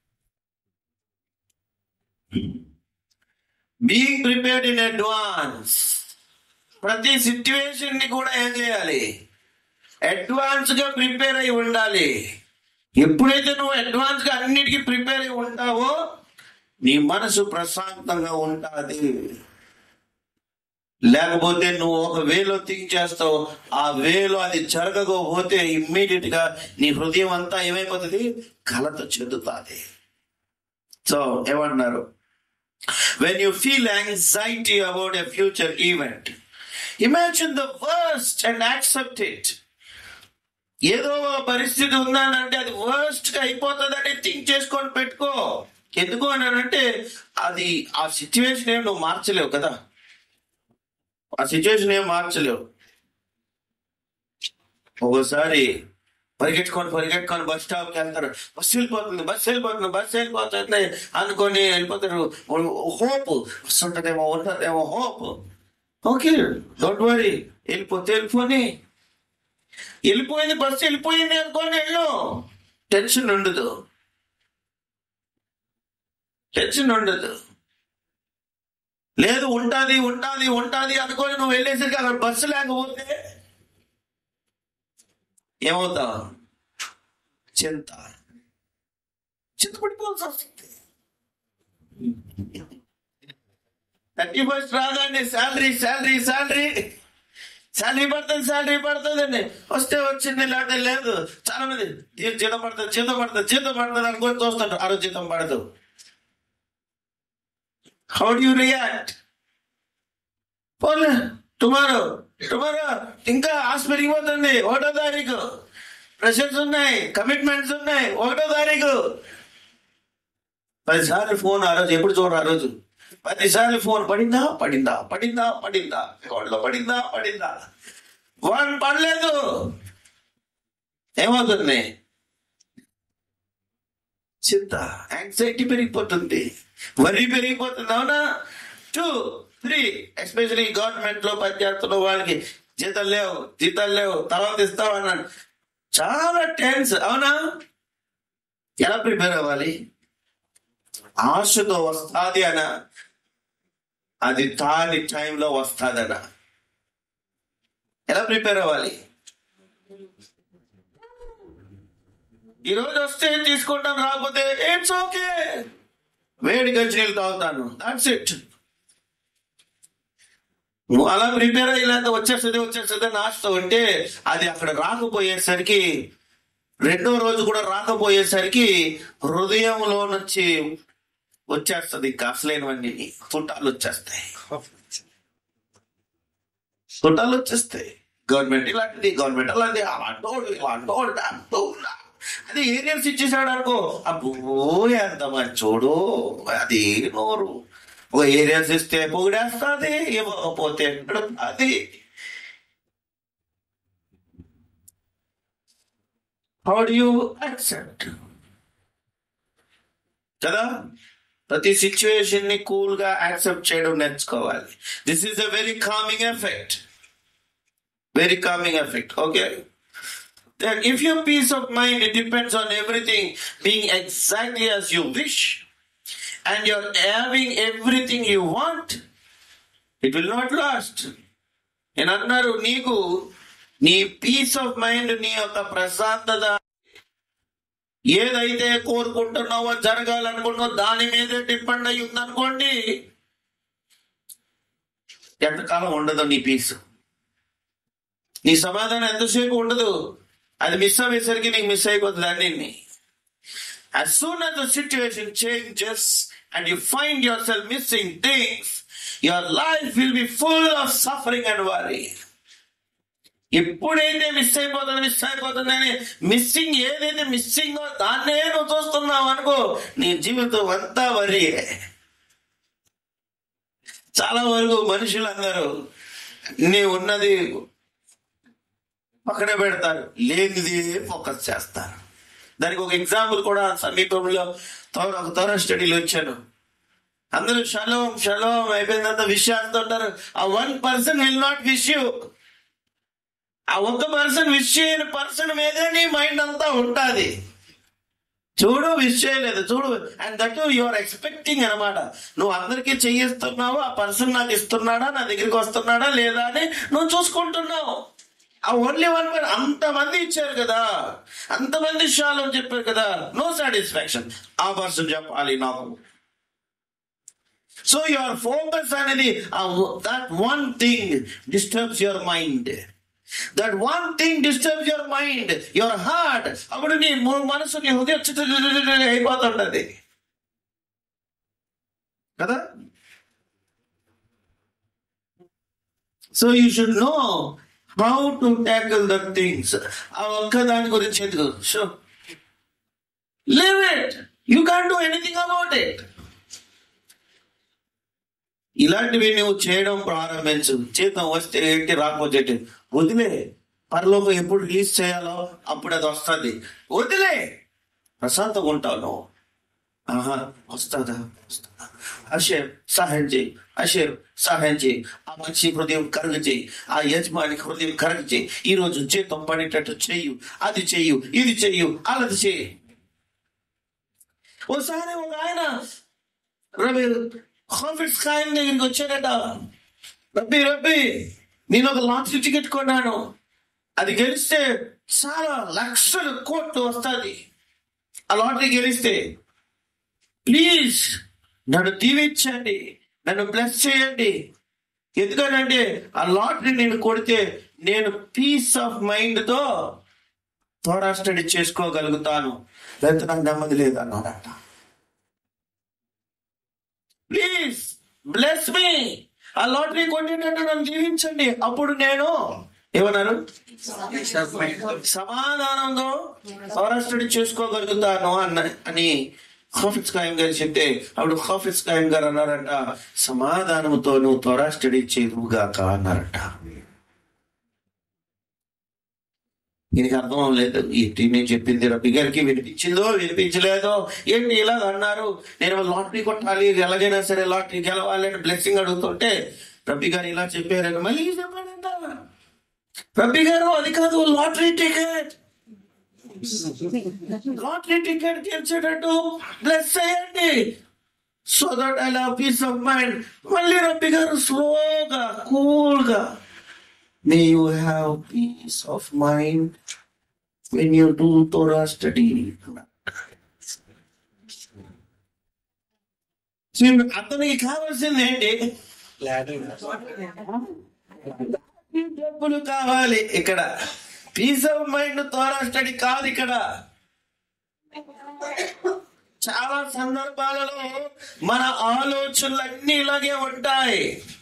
being prepared in advance ప్రతి సిచ్యువేషన్ ని కూడా ఏం చేయాలి అడ్వాన్స్ గా ప్రిపేర్ అయి ఉండాలి ఎప్పుడైతే నువ్వు అడ్వాన్స్ గా అన్నిటికీ ప్రిపేర్ అయి ఉంటావో నీ మనసు ప్రశాంతంగా ఉంటుంది లేకపోతే నువ్వు ఒక వేలో థింక్ చేస్తావు ఆ వేలో అది జరగకపోతే ఇమ్మీడియట్ గా నీ హృదయం అంతా ఏమైపోతుంది కలత చెందుతుంది సో ఏమంటున్నారు when you feel anxiety about a future event, imagine the worst and accept it. ఏదో ఒక పరిస్థితి ఉందనంటే అది వర్స్ట్ గా అయిపోతుందని థింక్ చేసుకొని పెట్టుకో ఎందుకు అని అంటే అది ఆ సిచ్యువేషన్ ఏం నువ్వు మార్చలేవు కదా ఆ సిచ్యువేషన్ ఏం మార్చలేవు ఒకసారి పరిగెట్టుకొని పరిగెట్టుకొని బస్ స్టాప్ కి వెళ్తారు బస్సు వెళ్ళిపోతుంది బస్సు వెళ్ళిపోతుంది బస్సు వెళ్ళిపోతుంది అనుకొని వెళ్ళిపోతారు హోప్ బస్సు ఉంటదేమో ఉంటదేమో హోప్ ఓకే డోంట్ వరీ వెళ్ళిపోతే వెళ్ళిపోని వెళ్ళిపోయింది బస్సు వెళ్ళిపోయింది అనుకోని వెళ్ళు టెన్షన్ ఉండదు టెన్షన్ ఉండదు లేదు ఉంటాది ఉంటాది ఉంటాది అనుకొని నువ్వు వెళ్ళేసరికి అక్కడ బస్సు లేకపోతే ఏమవుతావు చింత చింతపడిపోవాల్సి వస్తుంది థర్టీ ఫస్ట్ రాగానే శాలరీ శాలరీ శాలరీ శాలరీ పడుతుంది శాలరీ పడుతుందండి వస్తే వచ్చింది లేకపోతే లేదు చాలా మంది "ఏ జీతం పడుతుంది జీతం పడుతుంది జీతం పడుతుంది అనుకొని చూస్తుంటారు ఆ రోజు జీతం పడదు హౌ డు యూ రియాక్ట్ పోలే టుమారో టుమారో ఇంకా ఆశ పెరిగిపోతుంది ఒకటో తారీఖు ప్రెషర్స్ ఉన్నాయి కమిట్మెంట్స్ ఉన్నాయి ఒకటో తారీఖు పదిసార్లు ఫోన్ ఆ రోజు ఎప్పుడు చూడరు ఆ రోజు పదిసార్లు ఫోన్ పడిందా పడిందా పడిందా పడిందా అకౌంట్లో పడిందా పడిందా వన్ పడలేదు ఏమవుతుంది చింత యాంగ్జైటీ పెరిగిపోతుంది వరి పెరిగిపోతుంది అవునా టూ త్రీ ఎస్పెషలీ గవర్నమెంట్ లో పనిచేస్తున్న వాళ్ళకి జీతాలు లేవు జీతాలు లేవు తర్వాత ఇస్తామన్నాడు చాలా టెన్స్ అవునా ఎలా ప్రిపేర్ అవ్వాలి ఆశతో వస్తాది అన అది తాని టైంలో వస్తాదన ఎలా ప్రిపేర్ అవ్వాలి ఈ రోజు వస్తే తీసుకుంటాను రాకపోతే ఇట్స్ ఓకే వేడి గంజనీళ్ళు తాగుతాను దాట్స్ ఇట్ నువ్వు అలా ప్రిపేర్ అయ్యేలాగా వచ్చేస్తుంది వచ్చేస్తుంది అని ఆశతో ఉంటే అది అక్కడ రాకపోయేసరికి రెండో రోజు కూడా రాకపోయేసరికి హృదయంలో నుంచి వచ్చేస్తుంది ఇంకా అసలైనవన్నీ చుట్టాలు వచ్చేస్తాయి చుట్టాలు వచ్చేస్తాయి గవర్నమెంట్ ఇలాంటిది గవర్నమెంట్ అలాంటి అలాంటోడు ఇలాంటోడు దాంటోడు అది ఏరియల్స్ ఇచ్చేసాడు అనుకో అబ్బో ఎంత మంచోడు అది నోరు ఓ ఏరియల్స్ ఇస్తే పొగిడేస్తుంది ఇవ్వకపోతే అది హౌ డు యూ యాక్సెప్ట్ కదా ప్రతి సిచ్యువేషన్ ని కూల్ గా యాక్సెప్ట్ చేయడం నేర్చుకోవాలి this is a very calming effect very calming effect okay that if your peace of mind it depends on everything being exactly as you wish and you're having everything you want it will not last నేను అన్నారు నీకు నీ piece of mind నీ యొక్క ప్రశాంతత ఏదైతే కోరుకుంటున్నావో జరగాలనుకుంటున్నావో దాని మీదే డిపెండ్ అయి ఉందనుకోండి ఎంతకాలం ఉండదు నీ పీస్ నీ సమాధానం ఎంతసేపు ఉండదు అది మిస్ అయ్యేసరికి నీకు మిస్ అయిపోతుంది అన్ని As soon as the situation changes and you find yourself missing things, your life will be full of suffering and worry. ఎప్పుడైతే మిస్ అయిపోతుంది మిస్ అయిపోతుంది అని మిస్సింగ్ ఏదైతే మిస్సింగ్ దాన్నే నువ్వు చూస్తున్నావు అనుకో నీ జీవితం అంతా వరి చాలా వరకు మనుషులందరూ నీ ఉన్నది పక్కన పెడతారు లేనిది ఫోకస్ చేస్తారు దానికి ఒక ఎగ్జాంపుల్ కూడా సమీపంలో త్వర ఒక త్వర స్టడీలో వచ్చాను అందరూ షలోం షలోం అయిపోయిన తర్వాత విష్ చేస్తుంటారు ఆ one person will not wish you ఆ ఒక్క పర్సన్ విష్ చేయని పర్సన్ మీదే నీ మైండ్ అంతా ఉంటుంది చూడు విష్ చేయలేదు చూడు and that you are expecting అనమాట నువ్వు అందరికీ చెయ్యిస్తున్నావు ఆ పర్సన్ నాకు ఇస్తున్నాడా నా దగ్గరికి వస్తున్నాడా లేదా అని నువ్వు చూసుకుంటున్నావు ఆ ఓన్లీ వన్ పర్ అంతమంది ఇచ్చారు కదా అంతమంది షాలు అని చెప్పారు కదా నో సాటిస్ఫాక్షన్ ఆ పర్సన్ చెప్పాలి నాకు సో యువర్ ఫోకస్ అనేది that one thing disturbs your mind that one thing disturbs your mind your heart అప్పుడు నీ ము- మనసు నీ హృదయం చుట్టూ అయిపోతుంటది కదా so you should know how to tackle the things ఆ ఒక్క దాని గురించి ఎందుకు so live it you can do anything about it ఇలాంటివి నువ్వు చేయడం ప్రారంభించు జీతం వస్తే ఏంటి రాకపోతే ఏంటి? వదిలే పరలోకం ఎప్పుడు రిలీజ్ చేయాలో అప్పుడు అది వస్తుంది వదిలే ప్రశాంతంగా ఉంటావు నువ్వు ఆహా వస్తుందా వస్తుందా అషేర్ సహాయం చేయి అషేర్ సహాయం చేయి ఆ మనిషి హృదయం కరుగు చేయి ఆ యజమానికి హృదయం కరుగు చేయి ఈ రోజు జీతం పడేటట్టు చెయ్యు అది చెయ్యు ఇది చెయ్యు అలాది చెయ్యి ఓసారి ఒక ఆయన రవి కాన్ఫిడెన్స్ ఖాయం దగ్గరికి వచ్చాడట రబ్బి రబ్బి నేను ఒక లాటరీ టికెట్ కొన్నాను అది గెలిస్తే చాలా లక్షల కోట్లు వస్తుంది ఆ లాటరీ గెలిస్తే ప్లీజ్ నన్ను దీవించండి నన్ను బ్లెస్ చేయండి ఎందుకనంటే ఆ లాటరీ నేను కొడితే నేను పీస్ ఆఫ్ మైండ్ తో త్వర స్టడీ చేసుకోగలుగుతాను లేకపోతే నాకు నెమ్మది లేదు అన్నాడట ప్లీజ్ బ్లెస్ మీ ఆ లాటరీ కొట్టినట్టు నన్ను జీవించండి అప్పుడు నేను ఏమన్నారు సమాధానంతో త్వర స్టడీ చేసుకోగలుగుతాను అన్న అని హాఫిజ్ ఖాయం గారు చెప్తే అప్పుడు హాఫిజ్ ఖాయం గారు అన్నారంట సమాధానంతో నువ్వు త్వర స్టడీ చేరువుగాక అన్నారట దీనికి అర్థం అవ్వలేదు ఏంటి నేను చెప్పింది రబ్బి గారికి వినిపించిందో వినిపించలేదో ఏంటి ఇలా అన్నారు నేను లాటరీ కొట్టాలి ఎలాగైనా సరే లాటరీ గెలవాలి అని బ్లెస్సింగ్ అడుగుతుంటే రబ్బి గారు ఇలా చెప్పారని మళ్ళీ చెప్పాడంట రబ్బి గారు అది కాదు లాటరీ టికెట్ లాటరీ టికెట్ గెలిచేటట్టు బ్లెస్ అయ్యండి so that I love peace of mind మళ్ళీ రబ్బి గారు స్లోగా కూల్గా may you have peace of mind when you do Torah study అతనికి కావాల్సింది ఏంటి డబ్బులు కావాలి ఇక్కడ peace of mind Torah study కాదు ఇక్కడ చాలా సందర్భాలలో మన ఆలోచనలు అన్ని ఇలాగే ఉంటాయి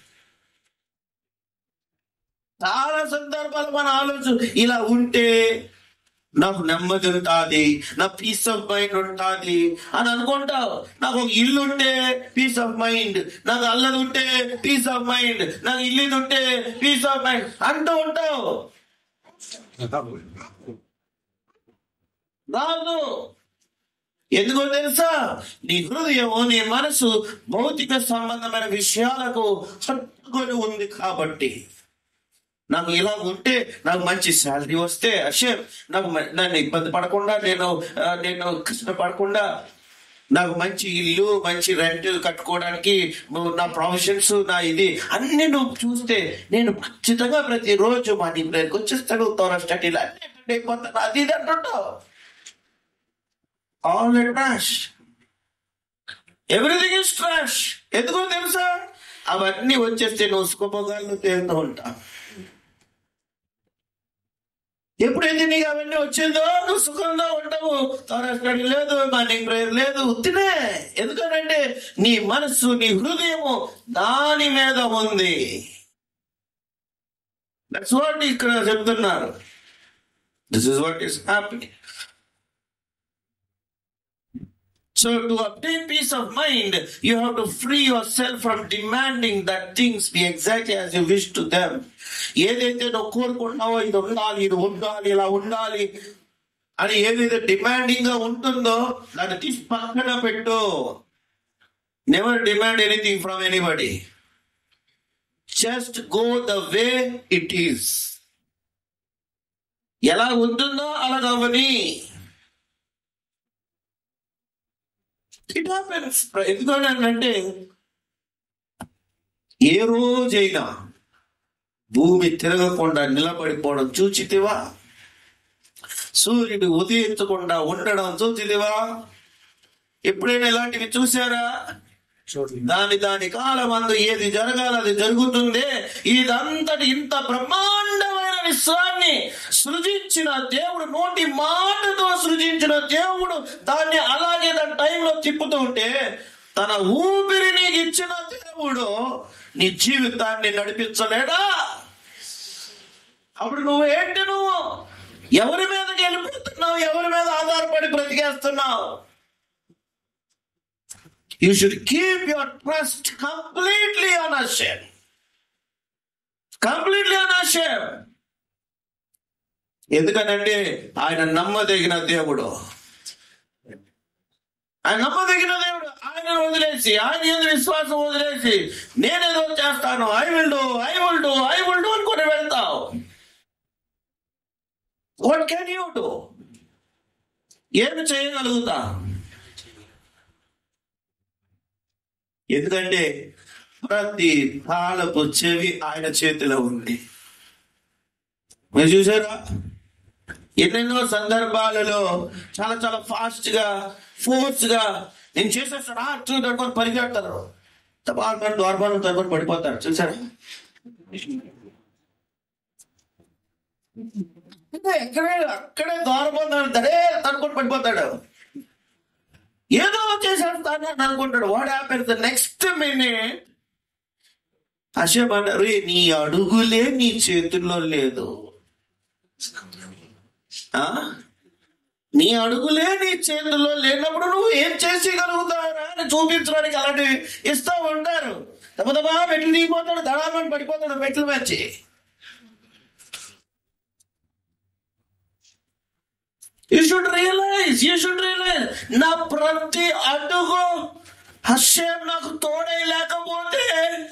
చాలా సందర్భాలు మన ఆలోచన ఇలా ఉంటే నాకు నెమ్మది ఉంటుంది నా పీస్ ఆఫ్ మైండ్ ఉంటుంది అని అనుకుంటావు నాకు ఒక ఇల్లు ఉంటే పీస్ ఆఫ్ మైండ్ నాకు అల్లది ఉంటే పీస్ ఆఫ్ మైండ్ నాకు ఇల్లు ఉంటే పీస్ ఆఫ్ మైండ్ అంటూ ఉంటావు రాదు ఎందుకో తెలుసా నీ హృదయము నీ మనసు భౌతిక సంబంధమైన విషయాలకు హత్తుకొని ఉంది కాబట్టి నాకు ఇలా ఉంటే నాకు మంచి శాలరీ వస్తే అషే నాకు మ- నన్ను ఇబ్బంది పడకుండా నేను ఆ, నేను కష్టపడకుండా నాకు మంచి ఇల్లు మంచి రెంట్ కట్టుకోవడానికి ము- నా ప్రొఫెషన్స్ నా ఇది అన్ని నువ్వు చూస్తే నేను ఖచ్చితంగా ప్రతిరోజు మా నీ ప్రేయర్కి వచ్చేస్తాను తోర స్టడీలు అన్ని attend అయిపోతాను అది ఇది అంటుంటావు all trash everything is trash ఎందుకో తెలుసా అవన్నీ వచ్చేస్తే నువ్వు సుఖభోగాలను తేలుతూ ఉంటావు ఎప్పుడైతే నీకు అవన్నీ వచ్చిందో నువ్వు సుఖంగా ఉండవు త్వర స్టడీ లేదు మార్నింగ్ ప్రేయర్ లేదు ఉత్తినే ఎందుకనంటే నీ మనస్సు నీ హృదయము దాని మీద ఉంది దట్స్ వాట్ ఇక్కడ చెప్తున్నారు this is what is happy So to obtain peace of mind, you have to free yourself from demanding that things be exactly as you wish to them. ఏదైతే నువ్వు కోరుకుంటున్నావో ఇది ఉండాలి ఇది ఉండాలి ఇలా ఉండాలి అని ఏదైతే డిమాండింగ్ గా ఉంటుందో దాన్ని తీసి పక్కన పెట్టు never demand anything from anybody just go the way it is ఎలా ఉంటుందో అలాగవని ఇట్ హ్యాపెన్స్ ఎందుకంటే ఏ రోజైనా భూమి తిరగకుండా నిలబడిపోవడం చూచితివా సూర్యుడు ఉదయించకుండా ఉండడం చూచితివా ఎప్పుడైనా ఇలాంటివి చూసారా దాని దాని కాలమందు ఏది జరగాలి అది జరుగుతుంది ఇదంతటి ఇంత బ్రహ్మాండమైన విశ్వాన్ని సృజించిన దేవుడు నోటి మాటతో సృజించిన దేవుడు దాన్ని అలాగే దాని టైంలో తిప్పుతూ ఉంటే తన ఊపిరి నీకు ఇచ్చిన దేవుడు నీ జీవితాన్ని నడిపించలేడా అప్పుడు నువ్వు ఏంటి నువ్వు ఎవరి మీద వెళ్ళిపోతున్నావు ఎవరి మీద ఆధారపడి బ్రతికేస్తున్నావు You should keep your trust completely on Hashem. Completely on Hashem. ఎందుకనంటే ఆయన నమ్మదగిన దేవుడు ఆయన నమ్మదగిన దేవుడు ఆయన వదిలేసి ఆయన ఎందు విశ్వాసం వదిలేసి నేనేదో చేస్తాను I will do I will do I will do అనుకుని వెళ్తావు వాట్ కెన్ యూ డూ ఏమి చేయగలుగుతా ఎందుకంటే ప్రతి తాళపు చెవి ఆయన చేతిలో ఉంది మీరు చూసారా ఎన్నెన్నో సందర్భాలలో చాలా చాలా ఫాస్ట్ గా ఫోర్స్ గా నేను చేసేస్తాను ఆ ట్రూ దొరుకుని పరిగెడతారు తపాలను దోర్బాలను తరుకొని పడిపోతారు చూసారా ఎక్కడే అక్కడే దోరబోతాడు తడే తనుకొని పడిపోతాడు ఏదో చేసేస్తాను అని అనుకుంటాడు what happens the next minute అశబ్ అన్నారు "ఏ, నీ అడుగులే నీ చేతుల్లో లేదు ఆ? నీ అడుగులే నీ చేతుల్లో లేనప్పుడు నువ్వు ఏం చేసేయగలుగుతావురా అని చూపించడానికి అలాంటివి ఇస్తూ ఉంటారు తమదమా మెట్లు దిగిపోతాడు దడామని పడిపోతాడు మెట్లు వచ్చి you should realise you should realise నా ప్రతి అడుగు హస్యం నాకు తోడై లేకపోతే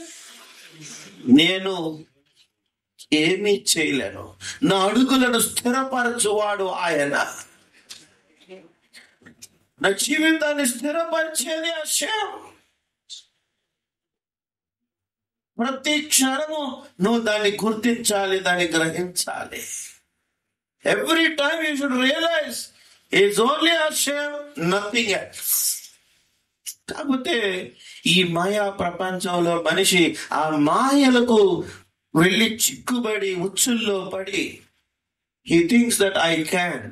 నేను ఏమీ చేయలేను నా అడుగులను స్థిరపరచువాడు ఆయన నా జీవితాన్ని స్థిరపరిచేది హస్యం ప్రతి క్షణము నువ్వు దాన్ని గుర్తించాలి దాన్ని గ్రహించాలి every time you should realise is only హస్యం నథింగ్ ఎల్స్ కాకపోతే ఈ మాయా ప్రపంచంలో మనిషి ఆ మాయలకు వెళ్ళి చిక్కుబడి ఉచ్చుల్లో పడి he thinks that I can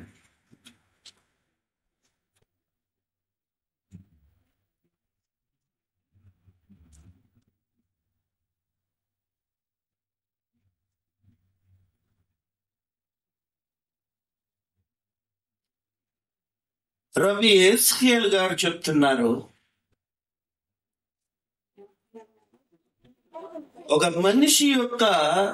రవి ఎస్కేల్ గారు చెప్తున్నారు ఒక మనిషి యొక్క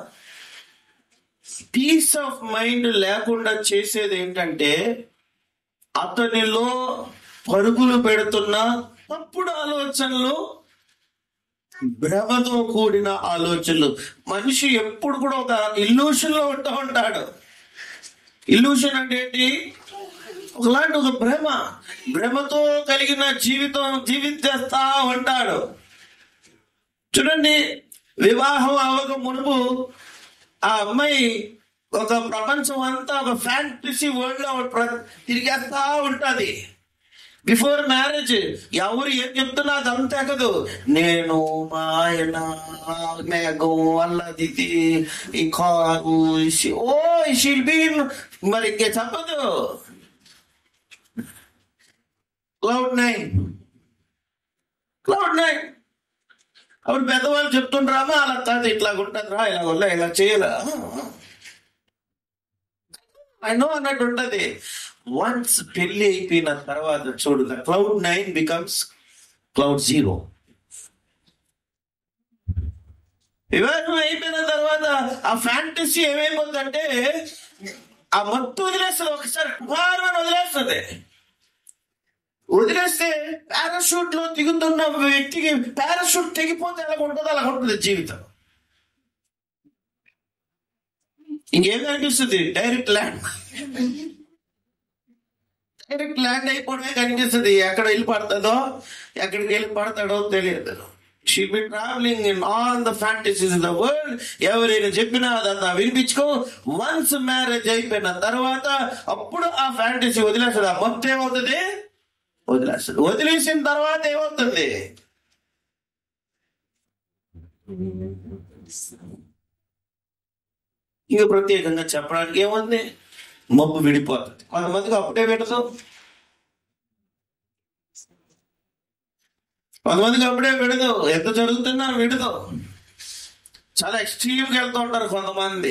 పీస్ ఆఫ్ మైండ్ లేకుండా చేసేది ఏంటంటే అతనిలో పరుగులు పెడుతున్న తప్పుడు ఆలోచనలు భ్రమతో కూడిన ఆలోచనలు మనిషి ఎప్పుడు కూడా ఒక ఇల్యూషన్ లో ఉంటూ ఉంటాడు ఇల్యూషన్ అంటే ఏంటి ఒకలాంటి ఒక భ్రమ భ్రమతో కలిగిన జీవితం జీవించేస్తా ఉంటాడు చూడండి వివాహం అవ్వక మునుపు ఆ అమ్మాయి ఒక ప్రపంచం అంతా ఒక ఫ్యాంటసీ వరల్డ్ లో ప్ర- తిరిగేస్తా ఉంటది బిఫోర్ మ్యారేజ్ ఎవరు ఏం చెప్తున్నా అదంతా ఎక్కదు నేను మా ఆయన మేఘం అల్లది ఈ కారు ఈ షి- ఓ షీల్ బీ మరి ఇంకే చెప్పదు క్లౌడ్ నైన్ క్లౌడ్ నైన్ అప్పుడు పెద్దవాళ్ళు చెప్తుండ్రామా అలా కాదు ఇట్లా ఉంటుంది రా ఇలా వల్ల ఇలా చేయరా నో అన్నట్టు ఉంటది వన్స్ పెళ్లి అయిపోయిన తర్వాత చూడు cloud nine becomes cloud zero వివాహం అయిపోయిన తర్వాత ఆ ఫ్యాంటసీ ఏమైపోతుందంటే ఆ మత్తు వదిలేస్తుంది ఒకసారి కుమారుని వదిలేస్తుంది వదిలేస్తే పారాషూట్ లో దిగుతున్న వ్యక్తికి పారాషూట్ తెగిపోతే ఎలా ఉంటుందో అలా ఉంటుంది జీవితం ఇంకేం కనిపిస్తుంది డైరెక్ట్ ల్యాండ్ డైరెక్ట్ ల్యాండ్ అయిపోవడమే కనిపిస్తుంది ఎక్కడ వెళ్ళి పడుతుందో ఎక్కడికి వెళ్ళి పడతాడో తెలియదు she be travelling in all the fantasies in the world ఎవరైనా చెప్పినా అదంతా వినిపించుకో వన్స్ మ్యారేజ్ అయిపోయిన తర్వాత అప్పుడు ఆ ఫ్యాంటసీ వదిలేస్తుంది ఆ మొత్తం ఏమవుతుంది వదిలేస్తుంది వదిలేసిన తర్వాత ఏమవుతుంది ఇక ప్రత్యేకంగా చెప్పడానికి ఏముంది మబ్బు విడిపోతుంది కొంతమందికి అప్పుడే విడదు కొంతమందికి అప్పుడే విడదు ఎంత జరుగుతున్నా విడదు చాలా ఎక్స్ట్రీమ్కి వెళ్తూ ఉంటారు కొంతమంది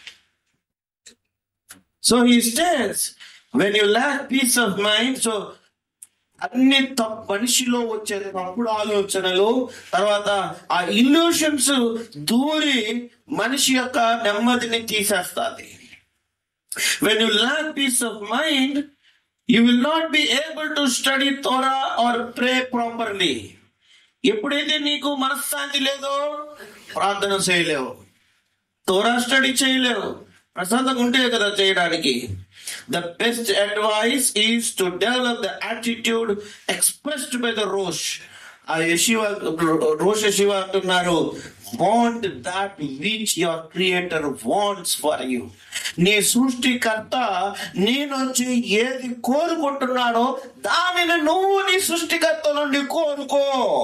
సో ఈ stage when you lack peace of mind so అన్ని తప్పు మనిషిలో వచ్చే తప్పుడు ఆలోచనలు తర్వాత ఆ ఇల్యూషన్స్ దూరి మనిషి యొక్క నెమ్మదిని తీసేస్తుంది when you lack peace of mind you will not be able to study Torah or pray properly ఎప్పుడైతే నీకు మనశ్శాంతి లేదో ప్రార్థన చేయలేవు తోరా స్టడీ చేయలేవు ప్రశాంతంగా ఉంటే కదా చేయడానికి the best advice is to develop the attitude expressed by the Rosh ఆ యశివ రోష శివ అంటున్నారు want that which your creator wants for you నీ సృష్టికర్త నీ నుంచి ఏది కోరుకుంటున్నాడో దానిని నువ్వు నీ సృష్టికర్త నుండి కోరుకో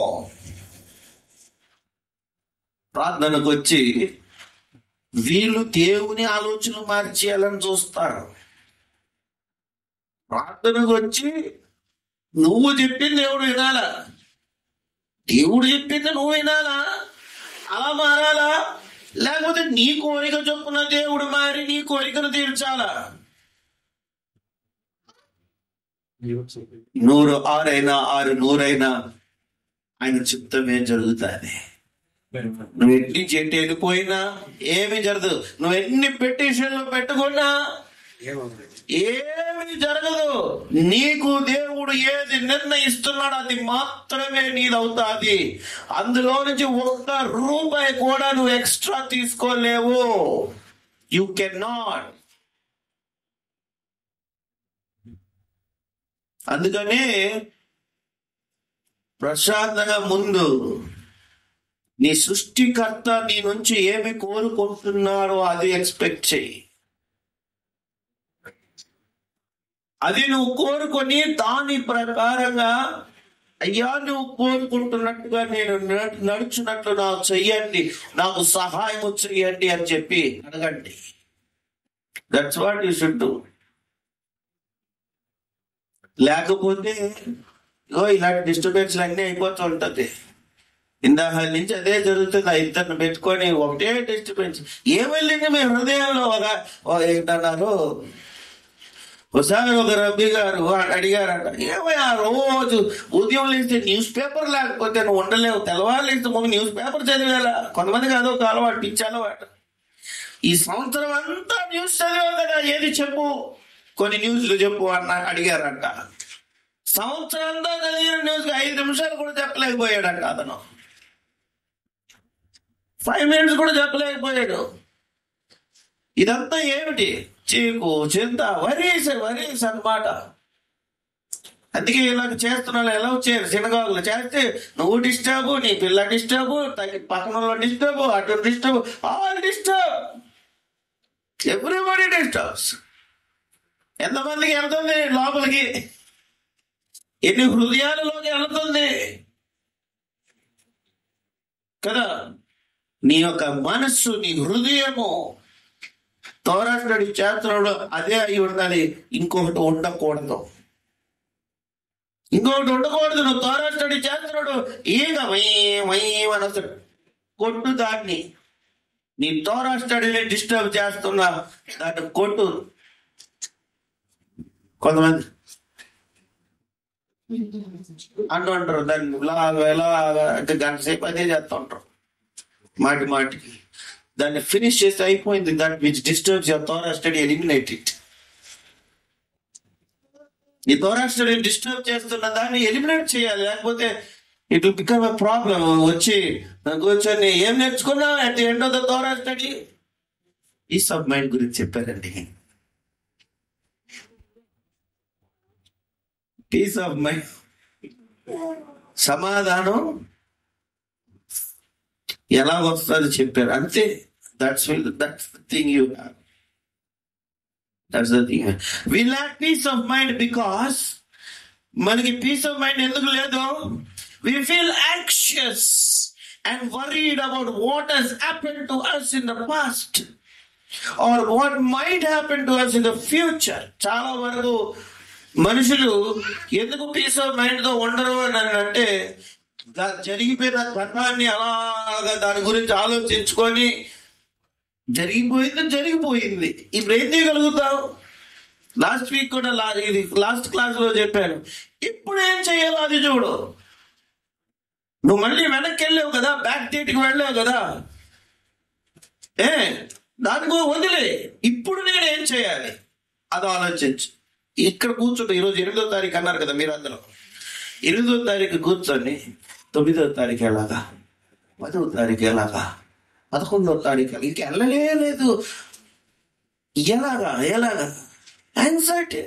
ప్రార్థనకు వచ్చి వీళ్ళు దేవుని ఆలోచన మార్చేయాలని చూస్తారు ప్రార్థనకు వచ్చి నువ్వు చెప్పింది దేవుడు వినాలా దేవుడు చెప్పింది నువ్వు వినాలా అలా మారాలా లేకపోతే నీ కోరిక చొప్పున దేవుడు మారి నీ కోరికను తీర్చాలా నూరు ఆరైనా ఆరు నూరైనా ఆయన చిత్తమే జరుగుతుంది నువ్వు ఎన్ని చెట్టు వెళ్ళిపోయినా ఏమి జరగదు నువ్వు ఎన్ని పెటిషన్లు పెట్టుకున్నా ఏమి జరగదు నీకు దేవుడు ఏది నిర్ణయిస్తున్నాడో అది మాత్రమే నీదవుతాది అందులో నుంచి ఒక్క రూపాయి కూడా నువ్వు ఎక్స్ట్రా తీసుకోలేవు యు కెన్ నాట్ అందుకని ప్రశాంతంగా ముందు నీ సృష్టికర్త నీ నుంచి ఏమి కోరుకుంటున్నాడో అది ఎక్స్పెక్ట్ చెయ్యి అది నువ్వు కోరుకొని దాని ప్రకారంగా అయ్యా నువ్వు కోరుకుంటున్నట్టుగా నేను నడు- నడుచున్నట్లు నాకు చెయ్యండి నాకు సహాయం చెయ్యండి అని చెప్పి అడగండి that's what you should do లేకపోతే ఓ ఇలాంటి డిస్టర్బెన్స్ అన్నీ అయిపోతూ ఉంటది ఇందాక నుంచి అదే జరుగుతుంది ఆ ఇద్దరిని పెట్టుకొని ఒకటే డిస్టర్బెన్స్ ఏమెళ్ళింది మీ హృదయంలో ఒక ఒక ఏంటన్నారు ఒకసారి ఒక రబ్బీ గారు అడిగారట ఏమయ్యా రోజు ఉదయం లేస్తే న్యూస్ పేపర్ లేకపోతే నువ్వు ఉండలేవు తెల్లవారు లేస్తే ముందు న్యూస్ పేపర్ చదివేలా కొంతమందికి అదొక అలవాటు పిచ్చి అలవాటు ఈ సంవత్సరం అంతా న్యూస్ చదివావు కదా ఏది చెప్పు కొన్ని న్యూస్లు చెప్పు అన్న అడిగారంట సంవత్సరం అంతా చదివిన న్యూస్ ఐదు నిమిషాలు కూడా చెప్పలేకపోయాడంట అతను ఫైవ్ మినిట్స్ కూడా చెప్పలేకపోయాడు ఇదంతా ఏమిటి చీకు చింత వరీస్ వరీస్ అన్నమాట అందుకే ఇలాగ చేస్తున్నాను ఎలా చేయరు సినగాగులు చేస్తే నువ్వు డిస్టర్బ్ నీ పిల్ల డిస్టర్బ్ పక్కన డిస్టర్బ్ అటు disturb all disturb everybody disturbs ఎంతమందికి వెళ్తుంది లోపలికి ఎన్ని హృదయాలలోకి వెళ్తుంది కదా నీ యొక్క మనస్సు నీ హృదయము తోరాటడి చేస్తున్నాడు అదే అయి ఉండాలి ఇంకొకటి ఉండకూడదు ఇంకొకటి ఉండకూడదు నువ్వు తోరాటడి చేస్తున్నాడు ఈగ మనస్తాడు కొట్టు దాన్ని నీ తోరా స్టడీని డిస్టర్బ్ చేస్తున్నా దాన్ని కొట్టు కొంతమంది అంటూ ఉంటారు దాన్ని ఇలాగ ఇలాగ అంటే గంట సేపు అదే చేస్తూ ఉంటారు మాటి మాటికి దాన్ని ఫినిష్ చేసి అయిపోయింది that which disturbs your Torah study eliminate it ఈ థోరా స్టడీ డిస్టర్బ్ చేస్తున్న దాన్ని ఎలిమినేట్ చేయాలి లేకపోతే it will become a problem వచ్చి కూర్చొని ఏం నేర్చుకున్నావు at the end of the Torah study ఈ సబ్ మైండ్ గురించి చెప్పారండి పీస్ ఆఫ్ మైండ్ సమాధానం ఎలా వస్తుందో చెప్పారు అంతే that's will that's the thing you have that's the thing we lack peace of mind because మనకి పీస్ ఆఫ్ మైండ్ ఎందుకు లేదు we feel anxious and worried about what has happen to us in the past or what might happen to us in the future చాలా వరకు మనుషులు ఎందుకు piece of mind తో ఉండరు అని అంటే దా- జరిగిపోయిన ఘటనాన్ని అలాగా దాని గురించి ఆలోచించుకొని జరిగిపోయింది జరిగిపోయింది ఇప్పుడు ఏం చేయగలుగుతావు లాస్ట్ వీక్ కూడా లా- ఇది లాస్ట్ క్లాస్ లో చెప్పాను ఇప్పుడు ఏం చేయాలో అది చూడు నువ్వు మళ్ళీ వెనక్కి వెళ్ళావు కదా బ్యాక్ డేట్కి వెళ్ళావు కదా ఏ దానికి వదిలే ఇప్పుడు నేను ఏం చేయాలి అది ఆలోచించు ఇక్కడ కూర్చుంటే ఈరోజు ఎనిమిదో తారీఖు అన్నారు కదా మీరు అందరూ ఎనిమిదో తారీఖు కూర్చొని తొమ్మిదో తారీఖు ఎలాగా పదో తారీఖు ఎలాగా పదకొండో తారీఖు ఎలాగా? ఇంక వెళ్ళలే లేదు ఎలాగా ఎలాగా యాంగ్జైటీ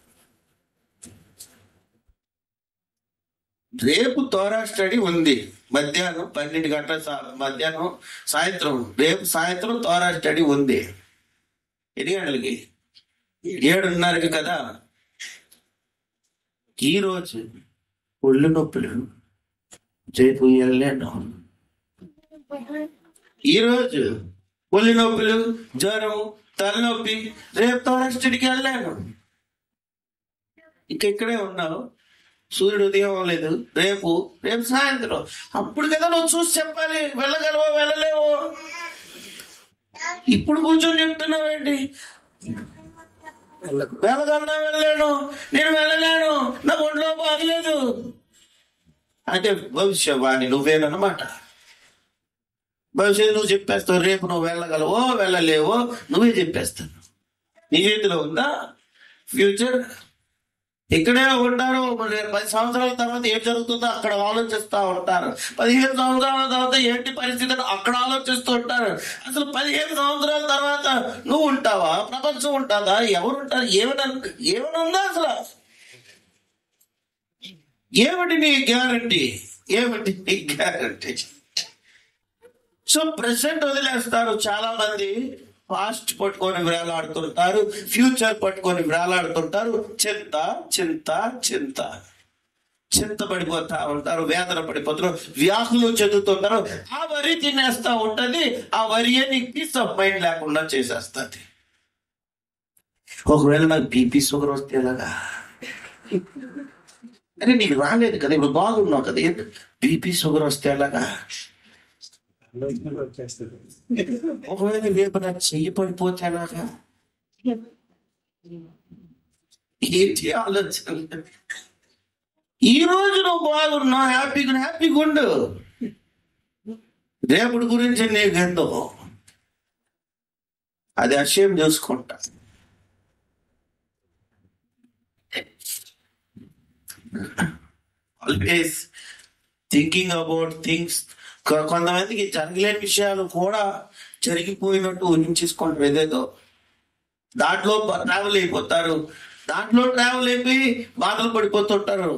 రేపు తోరా స్టడీ ఉంది మధ్యాహ్నం పన్నెండు గంటల సా- మధ్యాహ్నం సాయంత్రం రేపు సాయంత్రం తోరా స్టడీ ఉంది ఎన్ని గంటలకి ఏడున్నరకి కదా ఈరోజు ఒళ్ళు నొప్పులు రేపు వెళ్ళాను ఈరోజు ఒళ్ళు నొప్పులు జ్వరం తలనొప్పి రేపు తోరా స్టడీకి వెళ్ళాను ఇంక ఇక్కడే ఉన్నావు సూర్యుడు ఉదయం లేదు రేపు రేపు సాయంత్రం అప్పుడు కదా నువ్వు చూసి చెప్పాలి వెళ్ళగలవో వెళ్ళలేవో ఇప్పుడు కూర్చొని చెప్తున్నావేంటి వెళ్ళగలనా వెళ్ళలేను నేను వెళ్ళలేను అంటే భవిష్యవాణి నువ్వేనమాట భవిష్యత్తు నువ్వు చెప్పేస్తావు రేపు నువ్వు వెళ్ళగలవో వెళ్ళలేవో నువ్వే చెప్పేస్తావు నీ చేతిలో ఉందా ఫ్యూచర్ ఇక్కడే ఉంటారు మరి పది సంవత్సరాల తర్వాత ఏం జరుగుతుందో అక్కడ ఆలోచిస్తూ ఉంటారు పదిహేను సంవత్సరాల తర్వాత ఏంటి పరిస్థితి అని అక్కడ ఆలోచిస్తూ ఉంటారు అసలు పదిహేను సంవత్సరాల తర్వాత నువ్వు ఉంటావా ప్రపంచం ఉంటుందా ఎవరు ఉంటారు ఏమైనా ఏమైనా ఉందా అసలు ఏమిటి నీ గ్యారంటీ ఏమిటి నీ గ్యారంటీ సో ప్రెసెంట్ వదిలేస్తారు చాలా మంది పాస్ట్ పట్టుకొని వేలాడుతుంటారు ఫ్యూచర్ పట్టుకొని వేలాడుతుంటారు చింత చింత చింత చింత పడిపోతా ఉంటారు వేదన పడిపోతారు వ్యాకులు చెందుతుంటారు ఆ వరి తినేస్తా ఉంటది ఆ వరి నీకు పీస్ ఆఫ్ మైండ్ లేకుండా చేసేస్తుంది ఒకవేళ నాకు బీపీ షుగర్ వస్తే ఎలాగా అరే నీకు రాలేదు కదా ఇప్పుడు బాగున్నావు కదా బీపీ షుగర్ వస్తే ఎలాగా ఒకవేళ రేపు నాకు చెయ్యి పడిపోతే ఎలాగా ఏంటి ఆలోచన ఈ రోజు నువ్వు బాగున్నావు హ్యాపీగా హ్యాపీగా ఉండు రేపటి గురించి నీకు ఎందుకు అది అక్షయం చూసుకుంటా ఆల్వేస్ థింకింగ్ అబౌట్ థింగ్స్ కొంతమందికి జరగలేని విషయాలు కూడా జరిగిపోయినట్టు ఊహించేసుకుంటారు ఏదేదో దాంట్లో ట్రావెల్ అయిపోతారు దాంట్లో ట్రావెల్ అయిపోయి బాధలు పడిపోతుంటారు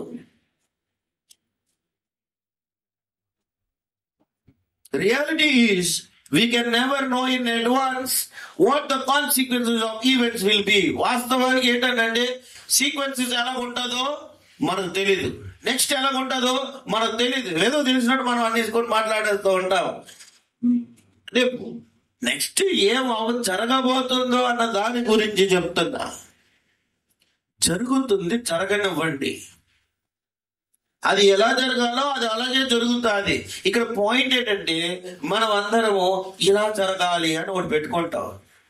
reality is we can never know in advance what the consequences of events will be వాస్తవానికి ఏంటంటే సీక్వెన్సెస్ ఎలా ఉంటుందో మనకు తెలీదు నెక్స్ట్ ఎలా ఉంటుందో మనకు తెలియదు ఏదో తెలిసినట్టు మనం అనేసుకొని మాట్లాడేస్తూ ఉంటాం రేపు నెక్స్ట్ ఏం అవ జరగబోతుందో అన్న దాని గురించి చెప్తున్నా జరుగుతుంది జరగనివ్వండి అది ఎలా జరగాలో అది అలాగే జరుగుతుంది ఇక్కడ పాయింట్ ఏంటంటే మనం అందరము ఇలా జరగాలి అని ఒకటి పెట్టుకుంటాం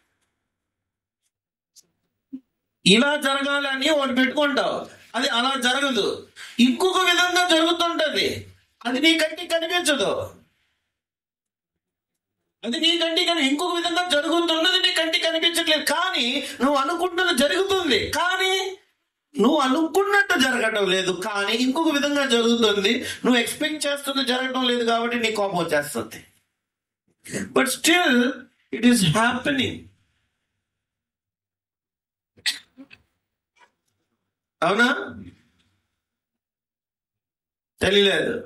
ఇలా జరగాలి అని ఒకటి పెట్టుకుంటాం అది అలా జరగదు ఇంకొక విధంగా జరుగుతుంటది అది నీ కంటికి కనిపించదు అది నీ కంటికి కని ఇంకొక విధంగా జరుగుతున్నది నీ కంటికి కనిపించట్లేదు కానీ నువ్వు అనుకుంటున్నది జరుగుతుంది కానీ నువ్వు అనుకున్నట్టు జరగడం లేదు కానీ ఇంకొక విధంగా జరుగుతుంది నువ్వు ఎక్స్పెక్ట్ చేస్తుంది జరగడం లేదు కాబట్టి నీ కోపం వచ్చేస్తుంది but still it is happening అవునా తెలియలేదు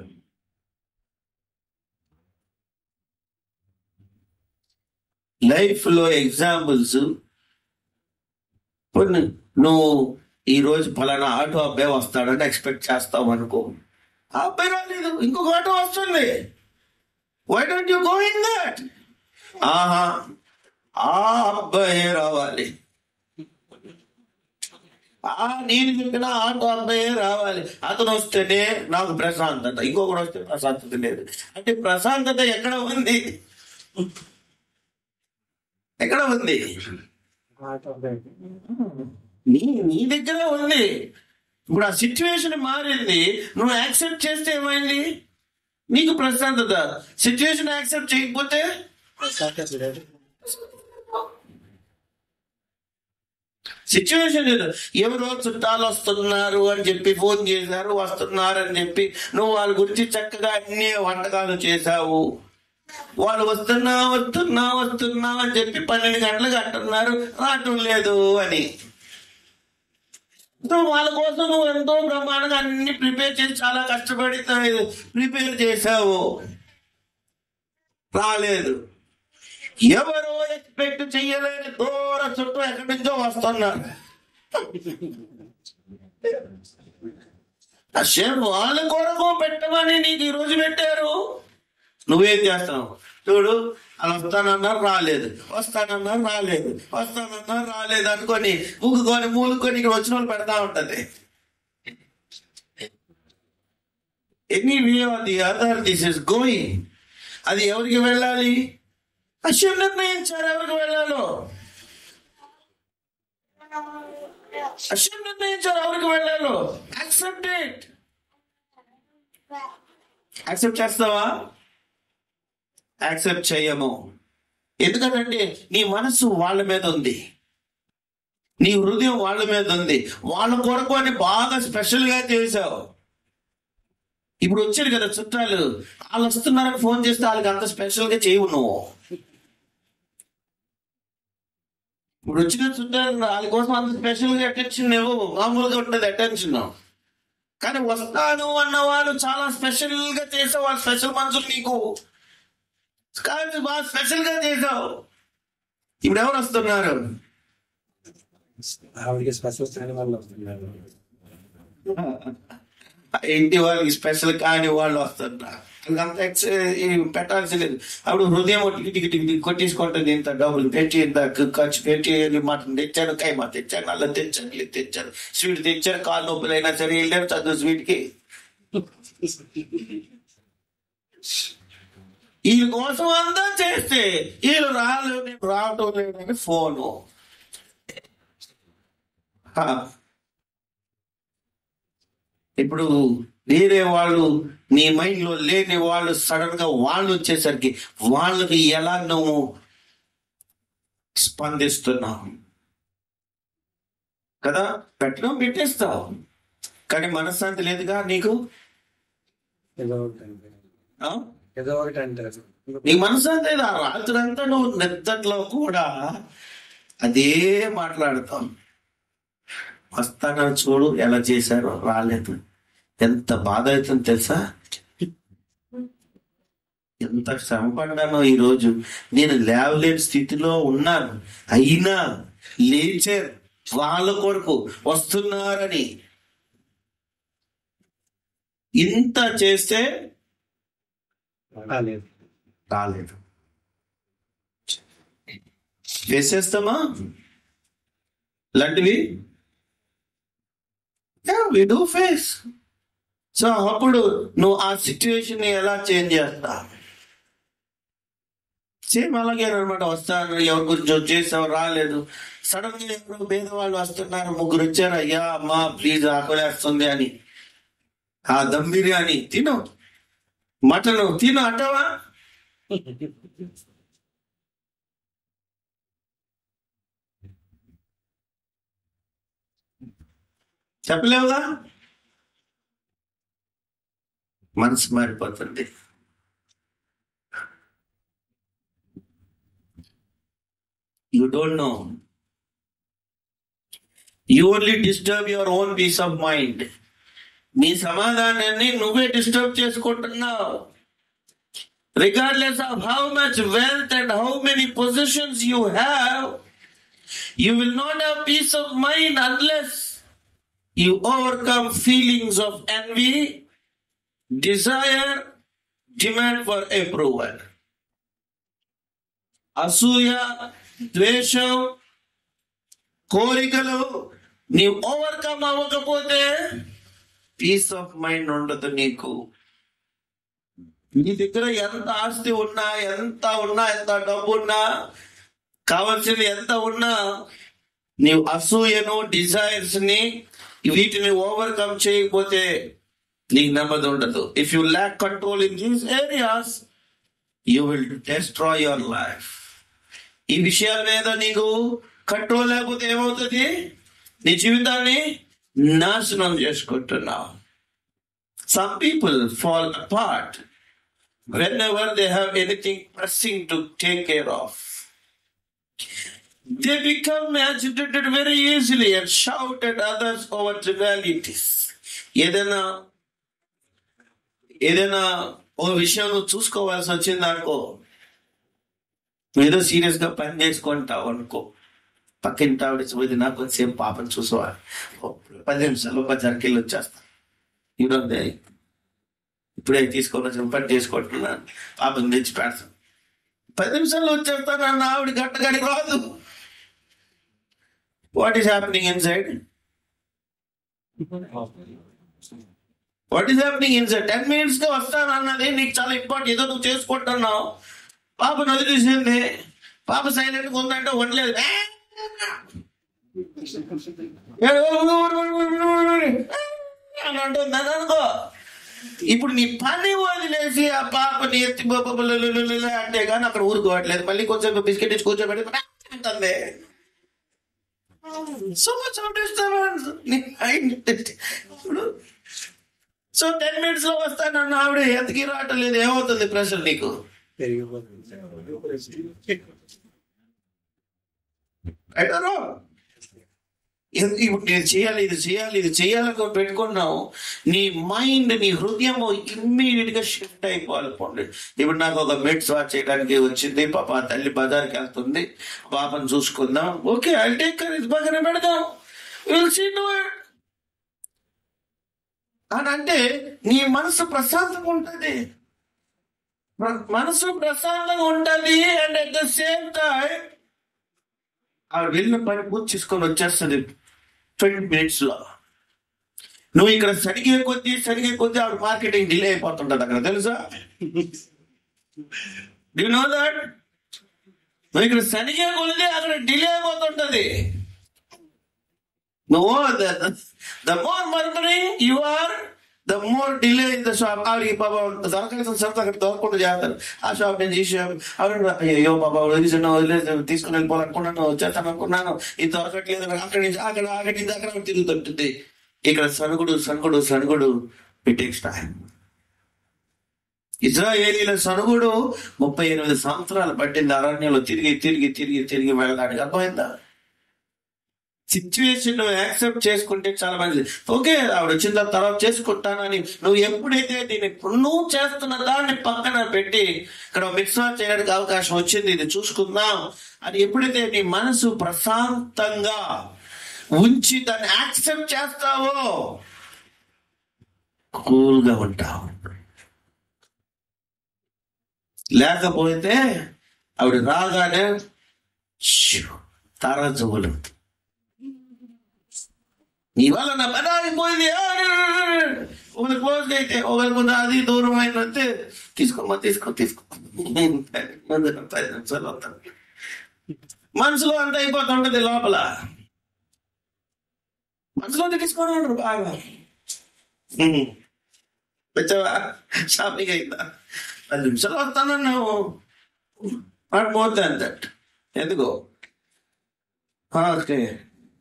లైఫ్ లో ఎగ్జాంపుల్స్ ఇప్పుడు ను- నువ్వు ఈ రోజు ఫలానా ఆటో అబ్బాయి వస్తాడని ఎక్స్పెక్ట్ చేస్తావు అనుకో ఆ అబ్బాయి రాలేదు ఇంకొక ఆటో వస్తుంది why don't you go in that ఆహా ఆ అబ్బాయి రావాలి ఆ నేను చెప్పిన ఆటో అబ్బాయి రావాలి అతను వస్తేనే నాకు ప్రశాంతత ఇంకొకటి వస్తే ప్రశాంతత లేదు అంటే ప్రశాంతత ఎక్కడ ఉంది ఎక్కడ ఉంది నీ నీ దగ్గర ఉంది ఇప్పుడు ఆ సిచ్యువేషన్ మారింది నువ్వు యాక్సెప్ట్ చేస్తే ఏమైంది నీకు ప్రశాంతత సిచ్యువేషన్ యాక్సెప్ట్ చేయకపోతే సిచ్యువేషన్ లేదు ఎవరో చుట్టాలు వస్తున్నారు అని చెప్పి ఫోన్ చేశారు వస్తున్నారు అని చెప్పి నువ్వు వాళ్ళ గురించి చక్కగా అన్ని వంటకాలు చేశావు వాళ్ళు వస్తున్నా వస్తున్నా వస్తున్నా అని చెప్పి పన్నెండు గంటలకు అంటున్నారు రావటం లేదు అని సో వాళ్ళ కోసం నువ్వు ఎంతో బ్రహ్మాండంగా అన్ని ప్రిపేర్ చేసి చాలా కష్టపడి ప్రిపేర్ చేశావు రాలేదు ఎవరో ఎక్స్పెక్ట్ చెయ్యలేని దూర చుట్టూ ఎక్కడి నుంచో వస్తున్నారు అసేపు వాళ్ళ కొరకు పెట్టమని నీకు ఈ రోజు పెట్టారు నువ్వేం చేస్తావు చూడు అలా వస్తానన్నారు రాలేదు వస్తానన్నారు రాలేదు వస్తానన్నారు రాలేదు అనుకొని ముగ్గుకొని మూలుకొని ఇక్కడ వచ్చిన వాళ్ళు పెడతా ఉంటది any way of the other this is going అది ఎవరికి వెళ్ళాలి అశ్వం నిర్ణయించారు ఎవరికి వెళ్ళాలో అశ్వం నిర్ణయించారు ఎవరికి వెళ్ళాలో యాక్సెప్ట్ ఇట్ యాక్సెప్ట్ చేస్తావా యాక్సెప్ట్ చేయము ఎందుకంటే నీ మనసు వాళ్ళ మీద ఉంది నీ హృదయం వాళ్ళ మీద ఉంది వాళ్ళ కొరకు అని బాగా స్పెషల్ గా చేసావు ఇప్పుడు వచ్చారు కదా చుట్టాలు వాళ్ళు వస్తున్నారని ఫోన్ చేస్తే వాళ్ళకి అంత స్పెషల్ గా చేయవు నువ్వు ఇప్పుడు వచ్చిన చుట్టాలు వాళ్ళ కోసం అంత స్పెషల్ గా అటెన్షన్ ఇవ్వవు మామూలుగా ఉంటుంది అటెన్షన్ కానీ వస్తాను అన్న వాళ్ళు చాలా స్పెషల్ గా చేసావు వాళ్ళు స్పెషల్ మనుషులు నీకు కానీ బాగా స్పెషల్ గా చేసావు ఇప్పుడు ఎవరు వస్తున్నారు ఆవిడకి స్పెషల్ స్థాయి వాళ్ళు వస్తున్నారు ఇంటి వాళ్ళకి స్పెషల్ కాని వాళ్ళు వస్తున్నారు అంత ఎక్స్ పెట్టాల్సి లేదు అప్పుడు హృదయం టికి టికి టికి కొట్టేసుకుంటుంది ఇంత డబ్బులు పెట్టి ఇంత ఖర్చు పెట్టి మటన్ తెచ్చాను కైమా తెచ్చాను అల్లం తెచ్చాను ఇది తెచ్చాను స్వీట్ తెచ్చాను కాలు నొప్పులైనా సరే వెళ్ళాను చదువు స్వీట్ కి వీళ్ళ కోసం అంతా చేస్తే వీళ్ళు రాలేదు రావటం లేదని ఫోను హా. ఇప్పుడు వేరే వాళ్ళు నీ మైండ్ లో లేని వాళ్ళు సడన్ గా వాళ్ళు వచ్చేసరికి వాళ్ళకి ఎలా నువ్వు స్పందిస్తున్నావు కదా పెట్టడం పెట్టేస్తావు కానీ మనశ్శాంతి లేదుగా నీకు ఏదో ఒకటి అంటారు ఆ? ఏదో ఒకటి అంటారు నీకు మనశ్శాంతి లేదు ఆ రాత్రంతా నువ్వు నిద్రలో కూడా అదే మాట్లాడతాం వస్తానని చూడు ఎలా చేశారో రాలేదు ఎంత బాధ అవుతుంది తెలుసా ఎంత శ్రమ పడ్డానో ఈ రోజు నేను లేవలేని స్థితిలో ఉన్నాను అయినా లేచారు వాళ్ళ కొరకు వస్తున్నారని ఇంత చేస్తే రాలేదు రాలేదు వేసేస్తామా లాంటివి వి డూ ఫేస్ సో అప్పుడు నువ్వు ఆ సిచ్యువేషన్ ఎలా చేంజ్ చేస్తా సేమ్ అలాగే అనమాట వస్తాను ఎవరి గురించి చేసావు రాలేదు సడన్ గా ఎవరో పేదవాళ్ళు వస్తున్నారు ముగ్గురు వచ్చారు అయ్యా అమ్మా ప్లీజ్ ఆకలేస్తుంది అని ఆ దమ్ బిర్యానీ తిను మటన్ తిను అంటావా చెప్పలేవుగా మనసు మారిపోతుంది you don't know you only disturb your own peace of mind నీ సమాధానాన్ని నువ్వే డిస్టర్బ్ చేసుకుంటున్నావు regardless of how much wealth and how many possessions you have, you will not have peace of mind unless you overcome feelings of envy, desire, demand for approval. అసూయ ద్వేషం కోరికలు నీవు overcome అవ్వకపోతే piece of mind ఉండదు నీకు నీ దగ్గర ఎంత ఆస్తి ఉన్నా ఎంత ఉన్నా ఎంత డబ్బు ఉన్నా కావలసింది ఎంత ఉన్నా నీవు అసూయను డిజైర్స్ ని వీటిని ఓవర్కమ్ చేయకపోతే నీకు నెమ్మది ఉండదు if you lack control in these areas you will destroy your life ఈ విషయాల మీద నీకు కంట్రోల్ లేకపోతే ఏమవుతుంది నీ జీవితాన్ని నాశనం చేసుకుంటున్నావు some people fall apart whenever they have anything pressing to take care of. They become agitated very easily and shout at others over trivialities. ఏదైనా ఏదైనా ఓ విషయం నువ్వు చూసుకోవాల్సి వచ్చింది అనుకో నువ్వు ఏదో సీరియస్ గా పని చేసుకుంటావు అనుకో పక్కింటి ఆవిడ పోయి నాకు కొంచెంసేపు పాపని చూసుకోవాలి ఓ పది నిమిషాలు బజార్కి వెళ్ళి వచ్చేస్తా ఈరోజు ఇప్పుడే తీసుకొని వచ్చిన పని చేసుకుంటున్నాను పాపం తెచ్చి పెడతాను పది నిమిషాల్లో వచ్చేస్తాను అన్న ఆవిడ గట్టగాడికి రాదు what is happening inside what is happening inside ten minutes గా వస్తాను అన్నది నీకు చాలా ఇంపార్టెంట్ ఏదో నువ్వు చేసుకుంటున్నావు పాప నది చూసింది పాప సైలెంట్ ఉందంటే ఉండలేదు అని అంటుంది అని అనుకో ఇప్పుడు నీ పని వదిలేసి ఆ పాపని ఎత్తి బొబ్బలు అంటే కానీ అక్కడ ఊరుకోవట్లేదు మళ్ళీ కొంచెం బిస్కెట్ ఇచ్చి కూర్చోబెట్టి అంటుంది సో మచ్ ఇప్పుడు సో టెన్ మినిట్స్ లో వస్తానన్న ఆవిడ ఎంతకి రావట్లేదు ఏమవుతుంది ప్రెషర్ నీకు పెరిగిపోతుంది I don't know. ఇది- ఇప్పుడు నేను చేయాలి ఇది చేయాలి ఇది చేయాలని పెట్టుకున్నావు నీ మైండ్ నీ హృదయం ఇమ్మీడియట్ గా షిఫ్ట్ అయిపోవాలి పోండి ఇప్పుడు నాకు ఒక బెడ్ స్వాచ్ చేయడానికి వచ్చింది పాప ఆ తల్లి బజార్కి వెళ్తుంది పాపను చూసుకుందాం ఓకే ఐ టేక్ కరేజ్ పక్కన పెడదాం విల్ సీ డు ఇట్ అని అంటే నీ మనసు ప్రశాంతంగా ఉంటుంది ప్ర- మనసు ప్రశాంతంగా ఉంటుంది and at the same time ఆవిడ వెళ్ళిన పని పూర్తి చేసుకొని వచ్చేస్తుంది ట్వంటీ మినిట్స్ లో నువ్వు ఇక్కడ సరిగే కొద్దీ సరిగే కొద్దీ ఆవిడ మార్కెటింగ్ డిలే అయిపోతుంటది అక్కడ తెలుసా డి నో దట్ నువ్వు ఇక్కడ సరిగే కొద్దీ అక్కడ డిలే అయిపోతుంటది నువ్వు the more murmuring you are the more delay in the shop ఆవిడకి పాప దొరకాల్సిన సరుకు అక్కడ దొరకకుండా చేస్తారు ఆ షాప్ నుంచి ఈ షాప్ ఆవిడ అయ్యో పాప వదిలేసిన వదిలేదు తీసుకుని వెళ్ళిపోవాలనుకున్నాను వచ్చేస్తాను అనుకున్నాను ఇది దొరకట్లేదు అక్కడి నుంచి అక్కడ అక్కడి నుంచి అక్కడ తిరుగుతుంటుంది ఇక్కడ సనుగుడు సనుగుడు సనుగుడు ఇట్ టేక్స్ టైం ఇజ్రాయేలీల సనుగుడు ముప్పై ఎనిమిది సంవత్సరాలు పట్టింది అరణ్యంలో తిరిగి తిరిగి తిరిగి తిరిగి వెళ్ళడానికి అర్థమైందా సిచ్యువేషన్ నువ్వు యాక్సెప్ట్ చేసుకుంటే చాలా మంచిది ఓకే ఆవిడ వచ్చిన తర్వాత తర్వాత చేసుకుంటానని నువ్వు ఎప్పుడైతే దీన్ని ఇప్పుడు నువ్వు చేస్తున్న దాన్ని పక్కన పెట్టి ఇక్కడ మిక్స్ చేయడానికి అవకాశం వచ్చింది ఇది చూసుకుందాం అని ఎప్పుడైతే నీ మనసు ప్రశాంతంగా ఉంచి దాన్ని యాక్సెప్ట్ చేస్తావో కూల్గా ఉంటావు లేకపోతే ఆవిడ రాగానే షూ, తారాజువులు ఇవాళ నా పని ఆగిపోయింది ఒక క్లోజ్ అయితే ఒకరి ముందు అది దూరం అయినట్టు తీసుకోమ్మా తీసుకో తీసుకో ముందు పది నిమిషాలు వస్తాను మనసులో అంత అయిపోతుంటది లోపల మనసులో తీసుకోని ఉంటారు బాగా హ్మ్. వచ్చావా షాపింగ్ అయిందా పది నిమిషాలు వస్తానన్నావు వాడు మోర్ దాన్ దట్ ఎందుకో ఓకే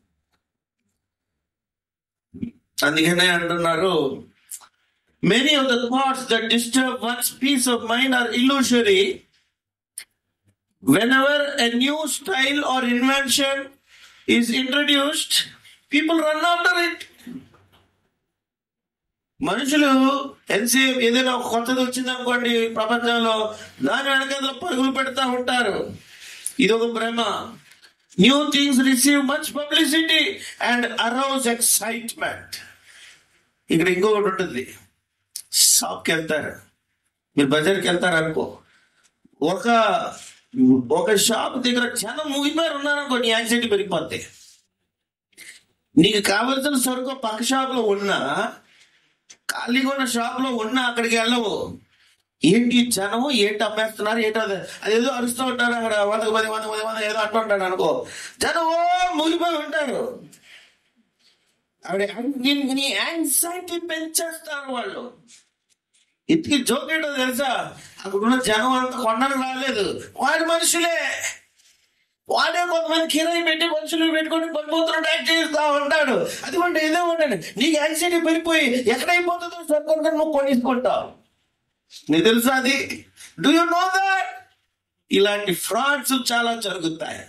అందుకనే అంటున్నారు many of the thoughts that disturb one's peace of mind are illusory whenever a new style or invention is introduced, people run after it. మనుషులు ఎంతసేపు ఏదైనా ఒక కొత్తది వచ్చింది అనుకోండి ప్రపంచంలో దాని వెనకాల పరుగులు పెడతా ఉంటారు ఇది ఒక భ్రమ new things receive much publicity and arouse excitement ఇక్కడ ఇంకొకటి ఉంటుంది షాప్కి వెళ్తారు మీరు బజార్కి వెళ్తారు అనుకో ఒక ఒక షాప్ దగ్గర జనం ముగిపోయారు ఉన్నారనుకో నీ యాంగ్జైటీ పెరిగిపోద్ది నీకు కావలసిన సరుకు పక్క షాప్ లో ఉన్నా ఖాళీగా ఉన్న షాప్ లో ఉన్నా అక్కడికి వెళ్ళవు ఏంటి జనం ఏంటి అమ్మేస్తున్నారు ఏంటో అది- అదేదో అరుస్తూ ఉంటారు అక్కడ వందకు పది వంద పది వంద ఏదో అంటూ ఉంటాడు అనుకో జనం ఓ ముగిపోయి ఉంటారు ఆవిడ నీ- నీ యాంగ్జైటీ పెంచేస్తారు వాళ్ళు ఇంటికి జోక్ ఏంటో తెలుసా అక్కడ ఉన్న జనం అంత కొండకు రాలేదు వాడి మనుషులే వాడే కొంతమంది కిరాయి పెట్టి మనుషులు పెట్టుకొని పడిపోతున్నట్టు యాక్ట్ చేస్తా ఉంటాడు అదిగోండి ఏదో ఉండండి నీకు యాంగ్జైటీ పెరిగిపోయి ఎక్కడైపోతుందో సరిపోతుంది నువ్వు కొనిసుకుంటావు నీకు తెలుసా అది డూ యూ నో దాట్ ఇలాంటి ఫ్రాడ్స్ చాలా జరుగుతాయి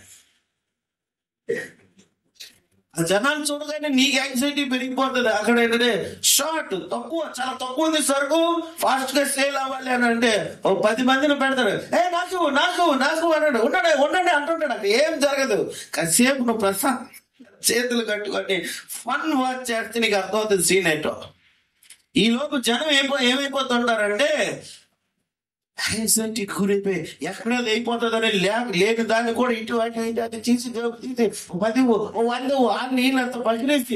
ఆ జనాలు చూడగానే నీకు యాంగ్జైటీ పెరిగిపోతుంది అక్కడ ఏంటంటే షార్ట్ తక్కువ చాలా తక్కువ ఉంది సరుకు ఫాస్ట్ గా సేల్ అవ్వాలి అని అంటే ఓ పది మందిని పెడతారు ఏ నాకు నాకు నాకు అన్నాడు ఉండండి ఉండండి అంటుంటాడు అక్కడ ఏం జరగదు కాసేపు నువ్వు ప్రసాద్ చేతులు కట్టుకొని ఫన్ వాచ్ చేస్తే నీకు అర్థమవుతుంది సీన్ ఏంటో ఈ లోపు జనం ఏమో ఏమైపోతుంటారంటే యాంగ్జైటీ గురైపోయి ఎక్కడ అయిపోతుందని లే లేని దాన్ని కూడా ఇటు అటు ఇటు అటు తీసి తీసి పది ఓ వంద ఓ ఆ నీళ్ళంతా పగిలేసి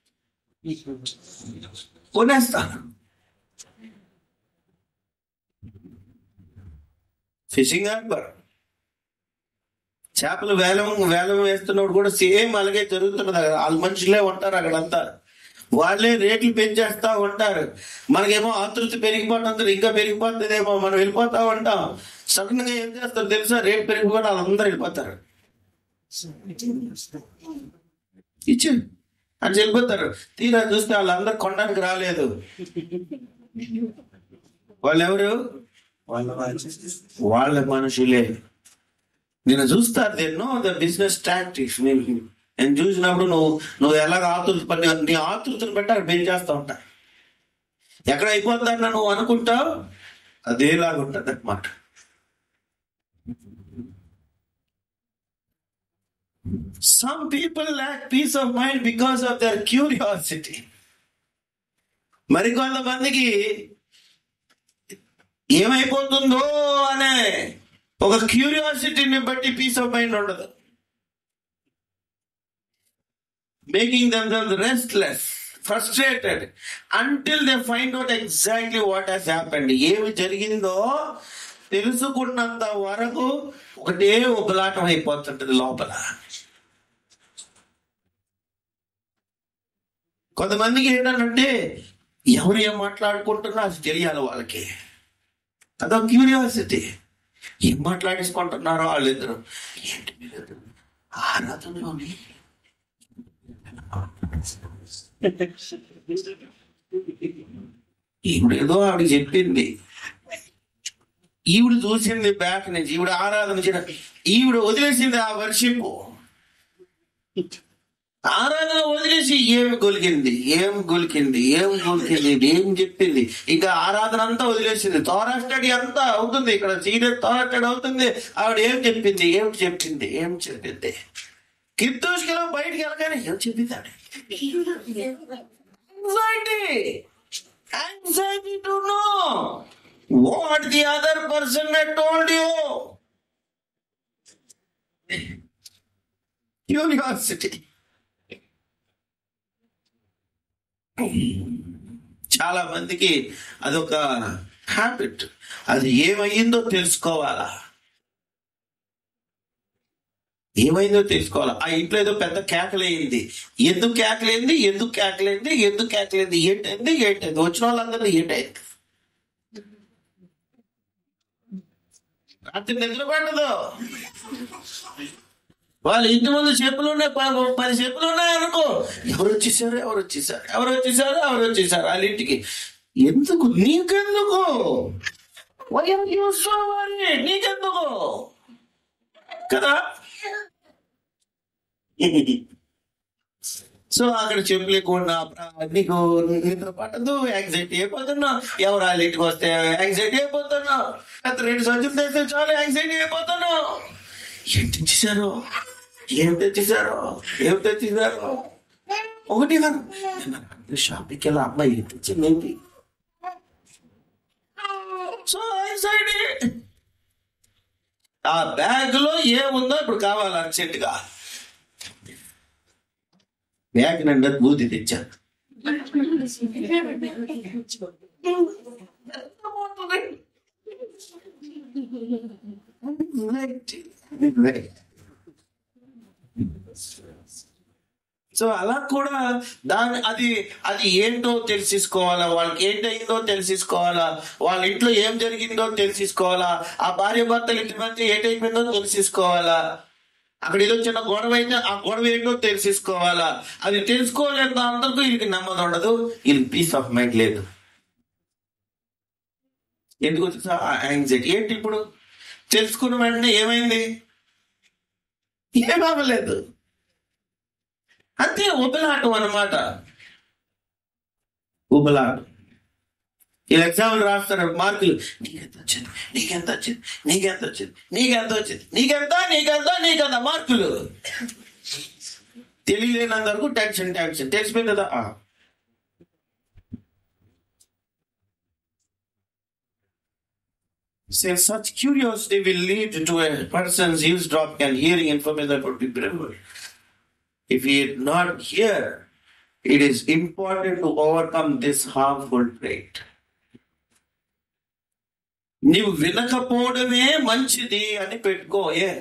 కొనేస్తాను ఫిషింగ్ హార్బర్ చేపలు వేలం వేలం వేస్తున్నప్పుడు కూడా సేమ్ అలాగే జరుగుతున్నది అక్కడ వాళ్ళ మనుషులే ఉంటారు అక్కడంతా వాళ్ళే రేట్లు పెంచేస్తా ఉంటారు మనకేమో ఆతృత పెరిగిపోతుంది ఇంకా పెరిగిపోతుందేమో మనం వెళ్ళిపోతా ఉంటాం సడన్ గా ఏం చేస్తారు తెలుసా రేట్ పెరిగిపోతే వాళ్ళందరూ వెళ్ళిపోతారు ఇచ్చే అని వెళ్ళిపోతారు తీరా చూస్తే వాళ్ళందరూ కొనడానికి రాలేదు వాళ్ళు ఎవరు వాళ్ళ వాళ్ళు వాళ్ళ మనుషులే నేను చూస్తారు they know the business tactics నేను నేను చూసినప్పుడు నువ్వు నువ్వు ఎలాగ ఆతృత పని నీ ఆతృతను బట్టి అక్కడ పెంచేస్తా ఉంటా ఎక్కడ అయిపోతుందన్న నువ్వు అనుకుంటావు అదేలాగా ఉంటుంది అనమాట some people lack peace of mind because of their curiosity మరికొంతమందికి ఏమైపోతుందో అనే ఒక క్యూరియాసిటీని బట్టి పీస్ ఆఫ్ మైండ్ ఉండదు making them restless frustrated until they find out exactly what has happened ఏమి జరిగిందో తెలుసుకున్నంత వరకు ఒకటే ఒకలాటం అయిపోతుంటది లోపల కొంతమందికి ఏంటంటే ఎవరు ఏం మాట్లాడుకుంటున్నా అది తెలియాలి వాళ్ళకి అదో క్యూరియాసిటీ ఏం మాట్లాడేసుకుంటున్నారో వాళ్ళిద్దరు ఏంటి మీరిద్దరు ఆరాధనలోని ఈవిడ ఏదో ఆవిడ చెప్పింది ఈవిడ చూసింది బ్యాక్ నుంచి ఈవిడ ఆరాధన చేయడం ఈవిడ వదిలేసింది ఆ వర్షిప్ ఆరాధన వదిలేసి ఏమి గొలికింది ఏం గొలికింది ఏం గొలికింది ఏం చెప్పింది ఇంకా ఆరాధన అంతా వదిలేసింది తోరా స్టడీ అంతా అవుతుంది ఇక్కడ సీరియస్ తోరా స్టడీ అవుతుంది ఆవిడ ఏం చెప్పింది ఏం చెప్పింది ఏం చెప్పింది కిర్దోష్కిలో బయటికి వెళ్ళగానే ఏం చెప్పింది ఆవిడ anxiety anxiety to know what the other person had told you curiosity చాలా మందికి అదొక హ్యాబిట్ అది ఏమయ్యిందో తెలుసుకోవాలా ఏమైందో తెలుసుకోవాలా ఆ ఇంట్లో ఏదో పెద్ద కేకలయ్యింది ఎందుకు కేకలేంది ఎందుకు కేకలేంది ఎందుకు కేకలేంది ఏంటైంది ఏంటైంది వచ్చిన వాళ్ళందరినీ ఏంటైంది రాత్రి నిద్ర పట్టదు వాళ్ళ ఇంటి ముందు చెప్పులు ఉన్నాయి ప- పది చెప్పులు ఉన్నాయి అనుకో ఎవరు వచ్చేసారు ఎవరు వచ్చేసారు ఎవరు వచ్చేసారు ఎవరు వచ్చేసారు వాళ్ళ ఇంటికి ఎందుకు నీకెందుకు Why are you so worried? నీకెందుకు కదా సో అక్కడ చెప్పులు ఎక్కువ నీకు నిద్ర పట్టదు యాంగ్జైటీ అయిపోతున్నావు ఎవరు వాళ్ళ ఇంటికి వస్తే యాంగ్జైటీ అయిపోతున్నావు గత రెండు సంచులు తెస్తే చాలు యాంగ్జైటీ అయిపోతున్నావు ఏం తెచ్చేసారు ఏం తెచ్చేసారు ఏం తెచ్చేసారు ఒకటి కాదు షాపింగ్కి వెళ్ళి అమ్మాయి ఏం తెచ్చింది సో యాంగ్జైటీ ఆ బ్యాగ్ లో ఏముందో ఇప్పుడు కావాలి అర్జెంట్ గా బ్యాగ్ నిండా బూది తెచ్చాను సో అలా కూడా దాని అది అది ఏంటో తెలిసేసుకోవాలా వాళ్ళకి ఏంటయిందో తెలిసేసుకోవాలా వాళ్ళ ఇంట్లో ఏం జరిగిందో తెలిసేసుకోవాలా ఆ భార్య భర్తలు ఇంటి మధ్య ఏటైపోయిందో తెలిసేసుకోవాలా అక్కడ ఏదో చిన్న గొడవ అయితే ఆ గొడవ ఏంటో తెలిసేసుకోవాలా అది తెలుసుకోలేని అందరికీ వీళ్ళకి నెమ్మది ఉండదు వీళ్ళకి పీస్ ఆఫ్ మైండ్ లేదు ఎందుకు యాంగ్జైటీ ఏంటి ఇప్పుడు తెలుసుకున్న వెంటనే ఏమైంది ఏమవ్వలేదు అంతే ఉబలాటం అన్నమాట ఉబలాటం వీళ్ళు ఎగ్జామ్లు రాస్తారు మార్కులు నీకెంత వచ్చింది నీకెంత వచ్చింది నీకెంత వచ్చింది నీకెంత వచ్చింది నీకెంత నీకెంత నీకెంత మార్కులు తెలియలేనంత వరకు టెన్షన్ టెన్షన్ తెలిసిపోయింది కదా ఆ. Say such curiosity will lead to a person's eavesdropping and hearing information that would be privileged. If he is not here, it is important to overcome this harmful trait. నీవు వినకపోవడమే మంచిది అని పెట్టుకో ఏ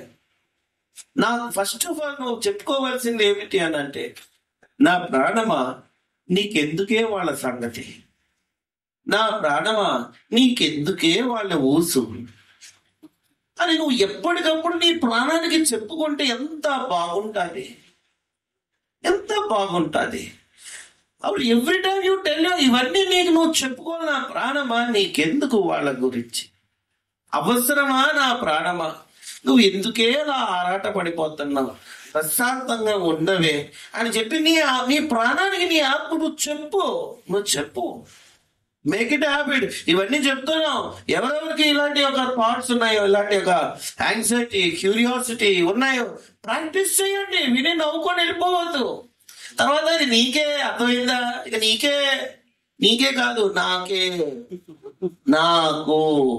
నాకు first of all నువ్వు చెప్పుకోవాల్సింది ఏమిటి అని అంటే నా ప్రాణమా నీకెందుకే వాళ్ళ సంగతి నా ప్రాణమా నీకెందుకే వాళ్ళ ఊసు అని నువ్వు ఎప్పటికప్పుడు నీ ప్రాణానికి చెప్పుకుంటే ఎంత బాగుంటుంది ఎంత బాగుంటుంది అప్పుడు ఎవ్రీ టైం యూ టెల్ ఇవన్నీ నీకు నువ్వు చెప్పుకోవాలి నా ప్రాణమా నీకెందుకు వాళ్ళ గురించి అవసరమా నా ప్రాణమా నువ్వు ఎందుకే అలా ఆరాట పడిపోతున్నావు ప్రశాంతంగా ఉండవే అని చెప్పి నీ ఆ- నీ ప్రాణానికి నీ ఆత్మ నువ్వు చెప్పు నువ్వు చెప్పు మేక్ ఇట్ హ్యాబిట్ ఇవన్నీ చెప్తున్నావు ఎవరెవరికి ఇలాంటి ఒక థాట్స్ ఉన్నాయో ఇలాంటి ఒక యాంగ్జైటీ క్యూరియాసిటీ ఉన్నాయో ప్రాక్టీస్ చేయండి విని నవ్వుకొని వెళ్ళిపోవద్దు తర్వాత ఇది నీకే అర్థమైందా ఇక నీకే నీకే కాదు నాకే నాకు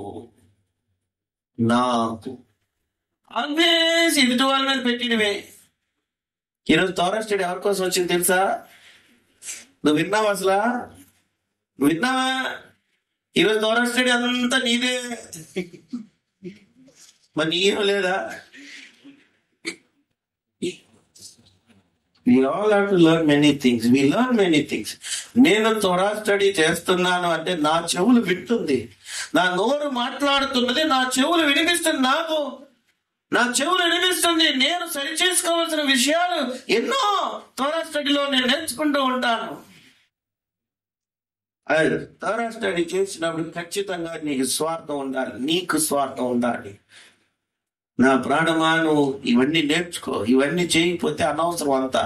నాకు ఆల్వేస్ ఎదుటి వాళ్ళ మీద పెట్టినవే ఈరోజు తోరా స్టడీ ఎవరి కోసం వచ్చింది తెలుసా నువ్వు విన్నావా అసలా నువ్వు విన్నావా ఈరోజు తోరా స్టడీ అంతా నీదే మరి నీకేం లేదా We all have to learn many things. We learn many things. నేను తొరా స్టడీ చేస్తున్నాను అంటే నా చెవులు వింటుంది నా నోరు మాట్లాడుతున్నది నా చెవులు వినిపిస్తుంది నాకు నా చెవులు వినిపిస్తుంది నేను సరి చేసుకోవాల్సిన విషయాలు ఎన్నో తోరా స్టడీలో నేను నేర్చుకుంటూ ఉంటాను అది తోరా స్టడీ చేసినప్పుడు ఖచ్చితంగా నీకు స్వార్థం ఉండాలి నీకు స్వార్థం ఉండాలి నా ప్రాణమా నువ్వు ఇవన్నీ నేర్చుకో ఇవన్నీ చేయకపోతే అనవసరం అంతా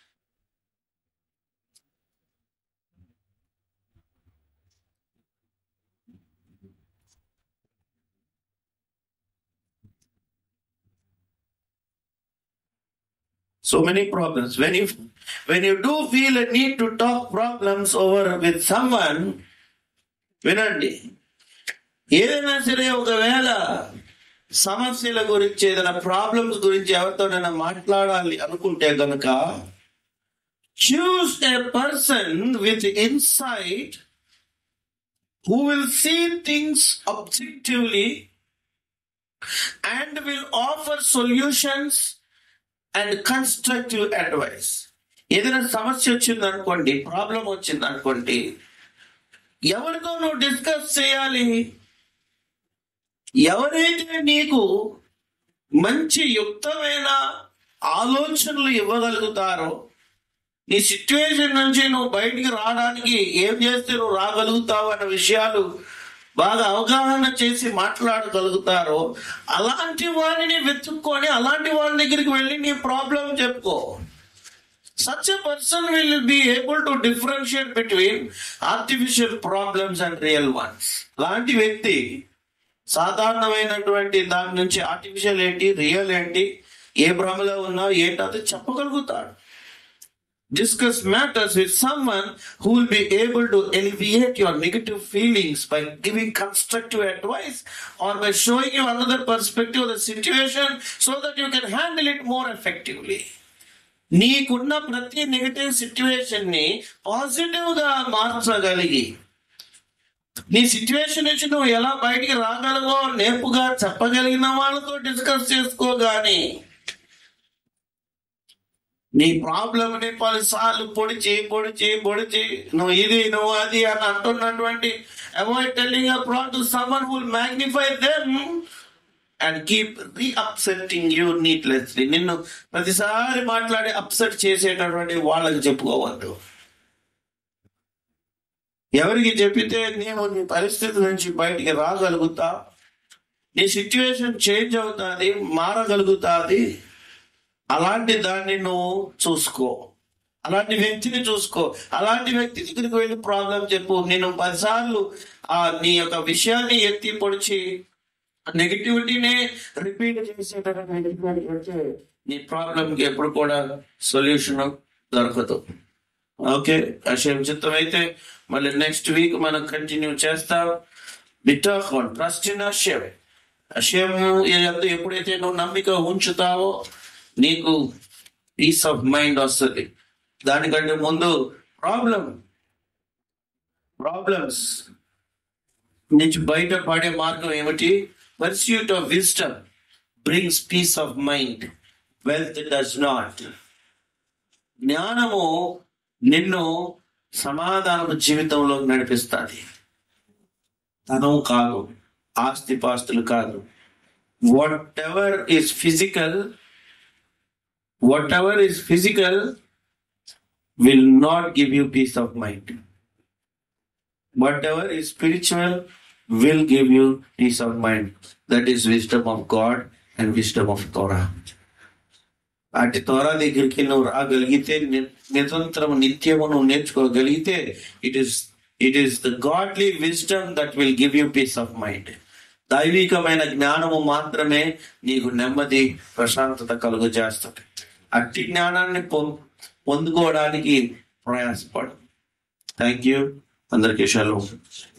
so many problems when you when you do feel a need to talk problems over with someone వినండి ఏదైనా సరే ఒకవేళ సమస్యల గురించి ఏదైనా ప్రాబ్లమ్స్ గురించి ఎవరితోనైనా మాట్లాడాలి అనుకుంటే గనుక choose a person with insight who will see things objectively and will offer solutions and constructive advice ఏదైనా సమస్య వచ్చింది అనుకోండి ప్రాబ్లం వచ్చింది అనుకోండి ఎవరితో నువ్వు డిస్కస్ చేయాలి ఎవరైతే నీకు మంచి యుక్తమైన ఆలోచనలు ఇవ్వగలుగుతారో నీ సిచ్యువేషన్ నుంచి నువ్వు బయటికి రావడానికి ఏం చేస్తే నువ్వు రాగలుగుతావు అన్న విషయాలు బాగా అవగాహన చేసి మాట్లాడగలుగుతారో అలాంటి వారిని వెతుక్కొని అలాంటి వాళ్ళ దగ్గరికి వెళ్ళి నీ ప్రాబ్లం చెప్పుకో such a person will be able to differentiate between artificial problems and real ones అలాంటి వ్యక్తి సాధారణమైనటువంటి దాని నుంచి ఆర్టిఫిషియల్ ఏంటి రియల్ ఏంటి ఏ భ్రమలో ఉన్నా ఏంటో అది చెప్పగలుగుతాడు discuss matters with someone who will be able to alleviate your negative feelings by giving constructive advice or by showing you another perspective of the situation so that you can handle it more effectively. నీకున్న ప్రతి negative situation ని positive గా మార్చగలిగి నీ situation నుంచి నువ్వు ఎలా బయటికి రాగలవో నేర్పుగా చెప్పగలిగిన వాళ్ళతో డిస్కస్ చేసుకోగాని నీ ప్రాబ్లం ని పలుసార్లు పొడిచి పొడిచి పొడిచి నువ్వు ఇది నువ్వు అది అని అంటున్నటువంటి avoid telling a problem someone will magnify them and keep re upsetting you needlessly నిన్ను ప్రతిసారి మాట్లాడి అప్సెట్ చేసేటటువంటి వాళ్ళకి చెప్పుకోవద్దు ఎవరికి చెప్పితే నీవు నీ పరిస్థితి నుంచి బయటికి రాగలుగుతా నీ సిచ్యువేషన్ చేంజ్ అవుతుంది మారగలుగుతాది అలాంటి దాన్ని నువ్వు చూసుకో అలాంటి వ్యక్తిని చూసుకో అలాంటి వ్యక్తి దగ్గరికి వెళ్ళి ప్రాబ్లం చెప్పు నేను పదిసార్లు ఆ నీ యొక్క విషయాన్ని ఎత్తి పొడిచి నెగిటివిటీనే రిపీట్ చేసేటటువంటి నీ ప్రాబ్లం కి ఎప్పుడు కూడా సొల్యూషన్ దొరకదు ఓకే అషయం చిత్తం అయితే మళ్ళీ నెక్స్ట్ వీక్ మనం కంటిన్యూ చేస్తాం బిటాక్ ఆన్ ట్రస్ట్ ఇన్ అషయం అషయము ఎందు ఎప్పుడైతే నువ్వు నమ్మిక ఉంచుతావో నీకు పీస్ ఆఫ్ మైండ్ వస్తుంది దానికంటే ముందు ప్రాబ్లం ప్రాబ్లమ్స్ నుంచి బయటపడే మార్గం ఏమిటి pursuit of wisdom brings peace of mind wealth does not జ్ఞానము నిన్ను సమాధానపు జీవితంలో నడిపిస్తుంది ధనం కాదు ఆస్తిపాస్తులు కాదు whatever is physical whatever is physical will not give you peace of mind whatever is spiritual will give you peace of mind. That is wisdom of God and wisdom of Torah. అటు తోరా దగ్గరికి నువ్వు రాగలిగితే ని- నిరంతరం నిత్యము నువ్వు నేర్చుకోగలిగితే it is it is the godly wisdom that will give you peace of mind దైవికమైన జ్ఞానము మాత్రమే నీకు నెమ్మది ప్రశాంతత కలుగు చేస్తుంది అట్టి జ్ఞానాన్ని పొం- పొందుకోవడానికి ప్రయాసపడు థ్యాంక్ యూ అందరికీ షాలో